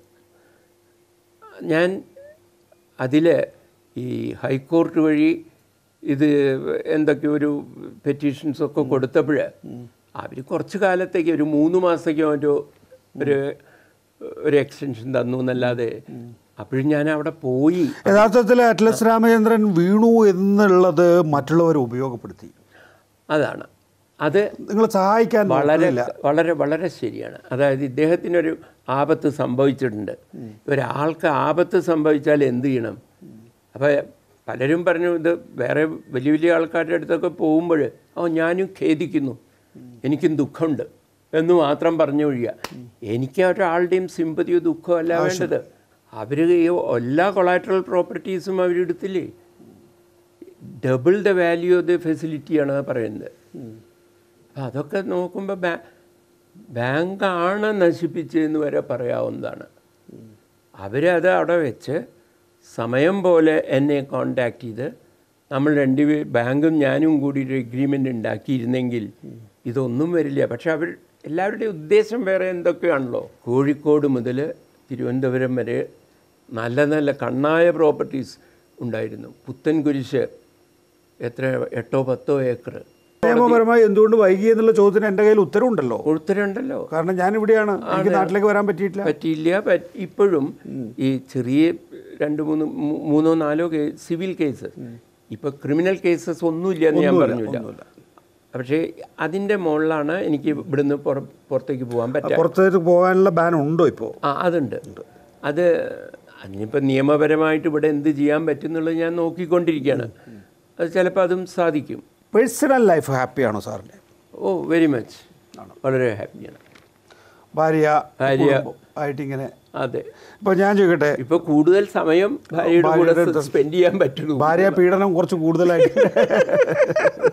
ഞാൻ അതിൽ ഈ ഹൈക്കോർട്ട് വഴി ഇത് എന്തൊക്കെ ഒരു പെറ്റീഷൻസൊക്കെ കൊടുത്തപ്പോൾ അവർ കുറച്ച് കാലത്തേക്ക് ഒരു മൂന്ന് മാസത്തേക്കോ മറ്റോ ഒരു ഒരു എക്സ്റ്റൻഷൻ തന്നു എന്നല്ലാതെ അപ്പോഴും ഞാൻ അവിടെ പോയി യഥാർത്ഥത്തിൽ അറ്റ്ലസ് രാമചന്ദ്രൻ വീണു എന്നുള്ളത് മറ്റുള്ളവർ ഉപയോഗപ്പെടുത്തി അതാണ് അത് നിങ്ങൾ സഹായിക്കാൻ വളരെ നോക്കുന്നില്ല. വളരെ വളരെ ശരിയാണ് അതായത് ഇദ്ദേഹത്തിനൊരു ആപത്ത് സംഭവിച്ചിട്ടുണ്ട് ഒരാൾക്ക് ആപത്ത് സംഭവിച്ചാൽ എന്ത് ചെയ്യണം അപ്പോൾ പലരും പറഞ്ഞു ഇത് വേറെ വലിയ വലിയ ആൾക്കാരുടെ അടുത്തൊക്കെ പോകുമ്പോൾ ഓ ഞാനും ഖേദിക്കുന്നു എനിക്കും ദുഃഖമുണ്ട് എന്ന് മാത്രം പറഞ്ഞു ഒഴിയുക എനിക്ക് ഒരാളുടെയും സിമ്പതിയോ ദുഃഖമോ അല്ല വേണ്ടത് അവർ എല്ലാ കൊളാട്രൽ പ്രോപ്പർട്ടീസും അവരെടുത്തില്ലേ double the value of the ഫെസിലിറ്റിയാണ് പറയുന്നത് അപ്പം അതൊക്കെ നോക്കുമ്പോൾ ബാ ബാങ്കാണ് നശിപ്പിച്ചതെന്ന് വരെ പറയാവുന്നതാണ് അവരത് അവിടെ വെച്ച് സമയം പോലെ എന്നെ കോണ്ടാക്ട് ചെയ്ത് നമ്മൾ രണ്ടുപേർ ബാങ്കും ഞാനും കൂടി ഒരു എഗ്രിമെൻ്റ് ഉണ്ടാക്കിയിരുന്നെങ്കിൽ ഇതൊന്നും വരില്ല പക്ഷെ അവർ എല്ലാവരുടെയും ഉദ്ദേശം വേറെ എന്തൊക്കെയാണല്ലോ കോഴിക്കോട് മുതൽ തിരുവനന്തപുരം വരെ നല്ല നല്ല കണ്ണായ പ്രോപ്പർട്ടീസ് ഉണ്ടായിരുന്നു പുത്തൻകുരിശ് എത്ര എട്ടോ പത്തോ ഏക്കർ നിയമപരമായി എന്തുകൊണ്ട് വൈകി എന്നുള്ള ചോദ്യത്തിന് എൻ്റെ കയ്യിൽ ഉത്തരവുണ്ടല്ലോ ഉത്തരവുണ്ടല്ലോ കാരണം ഞാൻ ഇവിടെയാണ് എനിക്ക് നാട്ടിലേക്ക് വരാൻ പറ്റിയിട്ടില്ല പറ്റിയില്ല പറ്റ് ഇപ്പോഴും ഈ ചെറിയ രണ്ട് മൂന്ന് മൂ- മൂന്നോ നാലോ കേ സിവിൽ കേസ് ഇപ്പൊ ക്രിമിനൽ കേസസ് ഒന്നുമില്ല എന്ന് ഞാൻ പറഞ്ഞില്ല പക്ഷേ അതിൻ്റെ മുകളിലാണ് എനിക്ക് ഇവിടുന്ന് പുറ- പുറത്തേക്ക് പോകാൻ പറ്റുക പുറത്തേക്ക് പോകാനുള്ള ബാൻ ഉണ്ടോ ഇപ്പോൾ ആ അതുണ്ട് അത് അതിനിപ്പോൾ നിയമപരമായിട്ട് ഇവിടെ എന്ത് ചെയ്യാൻ പറ്റും എന്നുള്ളത് ഞാൻ നോക്കിക്കൊണ്ടിരിക്കുകയാണ് അത് ചിലപ്പോൾ അതും സാധിക്കും പേഴ്സണൽ ലൈഫ് ഹാപ്പിയാണോ സാറിൻ്റെ ഓ വെരി മച്ച് വളരെ ഹാപ്പിയാണ് ഭാര്യ ഭാര്യ. കുടുംബം ആയിട്ടിങ്ങനെ അതെ ഇപ്പോൾ ഞാൻ ചോദിക്കട്ടെ ഇപ്പൊ കൂടുതൽ സമയം ഭാര്യയുടെ ഭാര്യയുടെ കൂടെ സ്പെൻഡ് ചെയ്യാൻ പറ്റുള്ളൂ ഭാര്യ പീഡനം കുറച്ച് കൂടുതലായിട്ട്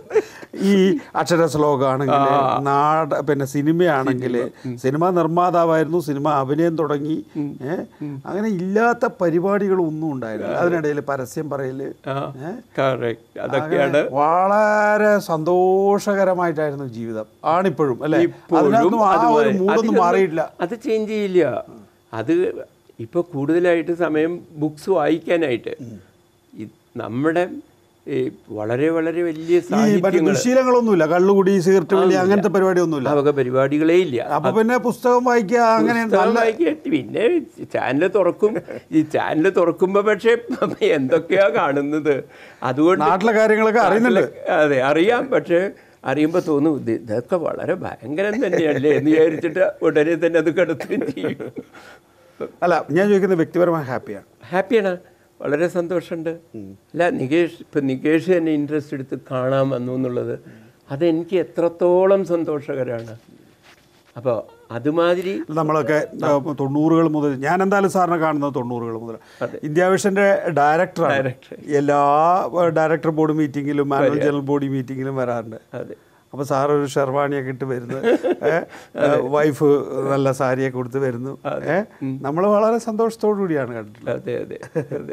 ഈ അക്ഷര ശ്ലോകമാണെങ്കിൽ നാട പിന്നെ സിനിമയാണെങ്കിൽ സിനിമ നിർമ്മാതാവായിരുന്നു സിനിമ അഭിനയം തുടങ്ങി ഏ? അങ്ങനെ ഇല്ലാത്ത പരിപാടികളൊന്നും ഉണ്ടായിരുന്നു അതിനിടയിൽ പരസ്യം പറയല് ആ ഏ? കറക്റ്റ് അതൊക്കെയാണ് വളരെ സന്തോഷകരമായിട്ടായിരുന്നു ജീവിതം ആണിപ്പോഴും അല്ലെ ഇപ്പോഴും അതിനൊന്നും ആ അതുമായി- ഒരു മൂടൊന്നും അതിലൊന്നും- മാറിയിട്ടില്ല അത് ചേഞ്ച് ചെയ്യില്ല അത് ഇപ്പോൾ കൂടുതലായിട്ട് സമയം ബുക്സ് വായിക്കാനായിട്ട് ഈ നമ്മുടെ ഈ വളരെ വളരെ വലിയ ഈ മറ്റേ സാഹിത്യങ്ങൾ ദുശീലങ്ങളൊന്നുമില്ല കള്ളുകുടി സിഗരറ്റ് വലി അങ്ങനത്തെ പരിപാടിയൊന്നുമില്ല അവക പരിപാടികളേ ഇല്ല അപ്പൊ പിന്നെ പുസ്തകം വായിക്കുക അങ്ങനെ പുസ്തകം വായിക്കുക പിന്നെ ചാനൽ തുറക്കും ഈ ചാനൽ തുറക്കുമ്പോൾ പക്ഷേ എന്തൊക്കെയാ കാണുന്നത് അതുകൊണ്ട് നാട്ടിലെ കാര്യങ്ങളൊക്കെ അറിയുന്നുണ്ട് അതെ അറിയാം പക്ഷേ അറിയുമ്പോൾ തോന്നും ഇത് ഇതൊക്കെ വളരെ ഭയങ്കരം തന്നെയല്ലേ എന്ന് വിചാരിച്ചിട്ട് ഉടനെ തന്നെ അത് കിടത്തുകയും ചെയ്യും അല്ല ഞാൻ ചോദിക്കുന്നത് വ്യക്തിപരമായി ഹാപ്പിയാണ് ഹാപ്പിയാണ് വളരെ സന്തോഷമുണ്ട് അല്ല നികേഷ് ഇപ്പം നികേഷ് തന്നെ ഇൻട്രസ്റ്റ് എടുത്ത് കാണാൻ വന്നു എന്നുള്ളത് അതെനിക്ക് എത്രത്തോളം സന്തോഷകരമാണ് അപ്പോൾ അതുമാതിരി നമ്മളൊക്കെ ആ, തൊണ്ണൂറുകൾ മുതൽ ഞാൻ എന്തായാലും സാറിനെ കാണുന്നത് തൊണ്ണൂറുകൾ മുതൽ ഇന്ത്യ വിഷന്റെ ഡയറക്ടറാണ് Director. എല്ലാ ഡയറക്ടർ ബോർഡ് മീറ്റിങ്ങിലും മാനുവൽ ജനറൽ ബോഡി മീറ്റിങ്ങിലും വരാറുണ്ട് അതെ അപ്പോൾ സാർ ഒരു ഷെർവാണിയൊക്കെ ഇട്ട് വരുന്നു വൈഫ് നല്ല സാരിയൊക്കെ കൊടുത്ത് വരുന്നു നമ്മൾ വളരെ സന്തോഷത്തോടു കൂടിയാണ് കണ്ടിട്ടുള്ളത് അതെ അതെ അതെ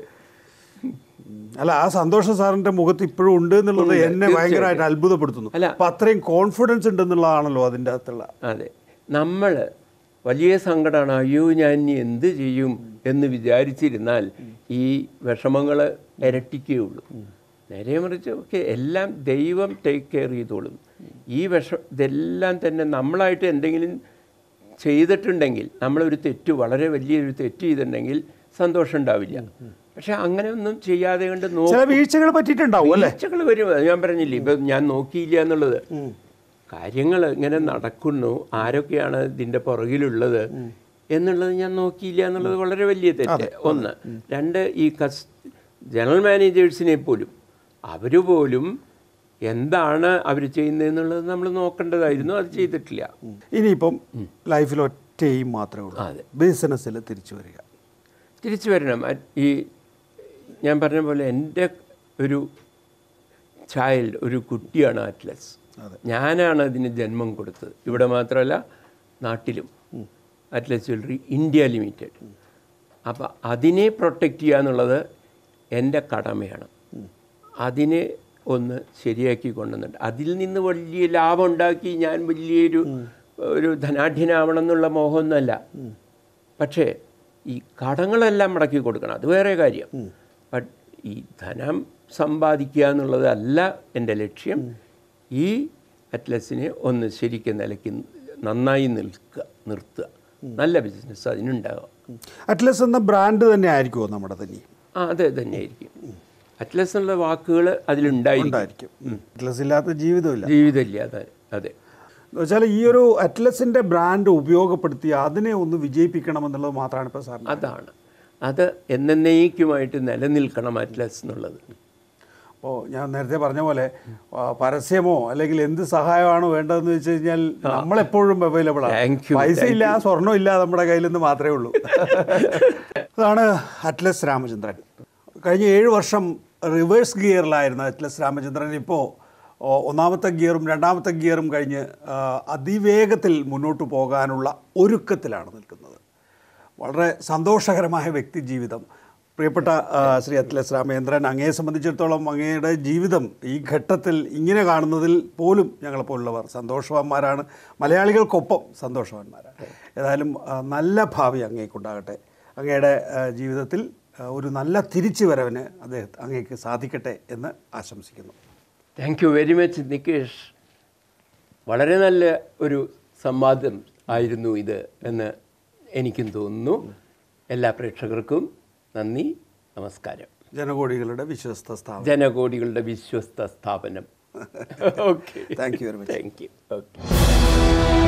അല്ല ആ സന്തോഷം സാറിന്റെ മുഖത്ത് ഇപ്പോഴും ഉണ്ട് എന്നുള്ളത് എന്നെ ഭയങ്കരമായിട്ട് അത്ഭുതപ്പെടുത്തുന്നു അല്ല. അപ്പൊ അത്രയും കോൺഫിഡൻസ് ഉണ്ടെന്നുള്ളതാണല്ലോ അതിൻ്റെ അകത്തുള്ള അതെ നമ്മൾ വലിയ സങ്കടമാണ് അയ്യോ ഞാൻ ഇനി എന്ത് ചെയ്യും എന്ന് വിചാരിച്ചിരുന്നാൽ ഈ വിഷമങ്ങൾ ഇരട്ടിക്കുകയുള്ളൂ നേരെ മറിച്ച് ഒക്കെ എല്ലാം ദൈവം ടേക്ക് കെയർ ചെയ്തോളും ഈ വിഷ ഇതെല്ലാം തന്നെ നമ്മളായിട്ട് എന്തെങ്കിലും ചെയ്തിട്ടുണ്ടെങ്കിൽ നമ്മളൊരു തെറ്റ് വളരെ വലിയൊരു തെറ്റ് ചെയ്തിട്ടുണ്ടെങ്കിൽ സന്തോഷം ഉണ്ടാവില്ല പക്ഷെ അങ്ങനെ ഒന്നും ചെയ്യാതെ കൊണ്ട് നോ ചില വീഴ്ചകൾ പറ്റിയിട്ടുണ്ടാവും അല്ലേ വീഴ്ചകൾ വരും അത് ഞാൻ പറഞ്ഞില്ലേ ഇപ്പം ഞാൻ നോക്കിയില്ല എന്നുള്ളത് കാര്യങ്ങൾ ഇങ്ങനെ നടക്കുന്നു ആരൊക്കെയാണ് ഇതിൻ്റെ പുറകിലുള്ളത് എന്നുള്ളത് ഞാൻ നോക്കിയില്ല എന്നുള്ളത് വളരെ വലിയ തെറ്റ് ഒന്ന് രണ്ട് ഈ കസ് ജനറൽ മാനേജേഴ്സിനെ പോലും അവർ പോലും എന്താണ് അവർ ചെയ്യുന്നതെന്നുള്ളത് നമ്മൾ നോക്കേണ്ടതായിരുന്നു അത് ചെയ്തിട്ടില്ല ഇനിയിപ്പം ലൈഫിൽ ഒറ്റ എയിം മാത്രമേ ഉള്ളൂ അതെ. ബിസിനസ്സിൽ തിരിച്ചു വരിക തിരിച്ചു വരണം അ- ഈ ഞാൻ പറഞ്ഞ പോലെ എൻ്റെ ഒരു ചൈൽഡ് ഒരു കുട്ടിയാണ് അറ്റ്ലസ് ഞാനാണ് അതിന് ജന്മം കൊടുത്തത് ഇവിടെ മാത്രമല്ല നാട്ടിലും അറ്റ്ലസ് ജ്വല്ലറി ഇന്ത്യ ലിമിറ്റഡ് അപ്പോൾ അതിനെ പ്രൊട്ടക്റ്റ് ചെയ്യുക എന്നുള്ളത് എൻ്റെ കടമയാണ് അതിനെ ഒന്ന് ശരിയാക്കി കൊണ്ടുവന്നിട്ട് അതിൽ നിന്ന് വലിയ ലാഭം ഉണ്ടാക്കി ഞാൻ വലിയൊരു ഒരു ധനാഢ്യനാവണം എന്നുള്ള മോഹമൊന്നുമല്ല പക്ഷേ ഈ കടങ്ങളെല്ലാം മടക്കി കൊടുക്കണം അത് വേറെ കാര്യം ബട്ട് ഈ ധനം സമ്പാദിക്കുക എന്നുള്ളതല്ല എൻ്റെ ലക്ഷ്യം ഈ അറ്റ്ലസിനെ ഒന്ന് ശരിക്കും നിലയ്ക്ക് നന്നായി നിൽക്കുക നിർത്തുക നല്ല ബിസിനസ് അതിനുണ്ടാകുക അറ്റ്ലസ് എന്ന ബ്രാൻഡ് തന്നെ ആയിരിക്കുമോ നമ്മുടെ തന്നെ ആ അതെ തന്നെയായിരിക്കും അറ്റ്ലസ് എന്നുള്ള വാക്കുകൾ അതിലുണ്ടായിരിക്കും ഉണ്ടായിരിക്കും അറ്റ്ലസ് ഇല്ലാത്ത ജീവിതമില്ല ജീവിതമില്ല അതെ അതെ എന്ന് വെച്ചാൽ ഈ ഒരു അറ്റ്ലസിന്റെ ബ്രാൻഡ് ഉപയോഗപ്പെടുത്തി അതിനെ ഒന്ന് വിജയിപ്പിക്കണം എന്നുള്ളത് മാത്രമാണ് ഇപ്പോൾ സാറിന് അതാണ് അത് എന്നേക്കുമായിട്ട് നിലനിൽക്കണം അറ്റ്ലസ് എന്നുള്ളത് അപ്പോൾ ഞാൻ നേരത്തെ പറഞ്ഞ പോലെ ആ, പരസ്യമോ അല്ലെങ്കിൽ എന്ത് സഹായമാണ് വേണ്ടതെന്ന് വെച്ച് കഴിഞ്ഞാൽ നമ്മളെപ്പോഴും അവൈലബിൾ ആണ് Thank you, പൈസ ഇല്ല സ്വർണ്ണം ഇല്ല നമ്മുടെ കയ്യിൽ നിന്ന് മാത്രമേ ഉള്ളൂ അതാണ് അറ്റ്ലസ് രാമചന്ദ്രൻ കഴിഞ്ഞ ഏഴ് വർഷം റിവേഴ്സ് ഗിയറിലായിരുന്ന അറ്റ്ലസ് രാമചന്ദ്രൻ ഇപ്പോൾ ഒന്നാമത്തെ ഗിയറും രണ്ടാമത്തെ ഗിയറും കഴിഞ്ഞ് ആ, അതിവേഗത്തിൽ മുന്നോട്ട് പോകാനുള്ള ഒരുക്കത്തിലാണ് നിൽക്കുന്നത് വളരെ സന്തോഷകരമായ വ്യക്തി ജീവിതം പ്രിയപ്പെട്ട ആ, ശ്രീ അത്ലസ് രാമേന്ദ്രൻ അങ്ങയെ സംബന്ധിച്ചിടത്തോളം അങ്ങയുടെ ജീവിതം ഈ ഘട്ടത്തിൽ ഇങ്ങനെ കാണുന്നതിൽ പോലും ഞങ്ങളെപ്പോലുള്ളവർ സന്തോഷവാന്മാരാണ് മലയാളികൾക്കൊപ്പം സന്തോഷവാന്മാരാണ് ഏതായാലും ആ, നല്ല ഭാവി അങ്ങേക്കുണ്ടാകട്ടെ അങ്ങയുടെ ആ, ജീവിതത്തിൽ ആ, ഒരു നല്ല തിരിച്ചുവരവിന് അദ്ദേഹം അങ്ങേക്ക് സാധിക്കട്ടെ എന്ന് ആശംസിക്കുന്നു thank you very much Nikesh വളരെ നല്ല ഒരു സംവാദം ആയിരുന്നു ഇത് എന്ന് എനിക്കും തോന്നുന്നു എല്ലാ പ്രേക്ഷകർക്കും നന്ദി നമസ്കാരം ജനകോടികളുടെ വിശ്വസ്ത സ്ഥാപനം ജനകോടികളുടെ വിശ്വസ്ത സ്ഥാപനം okay thank you very much thank you okay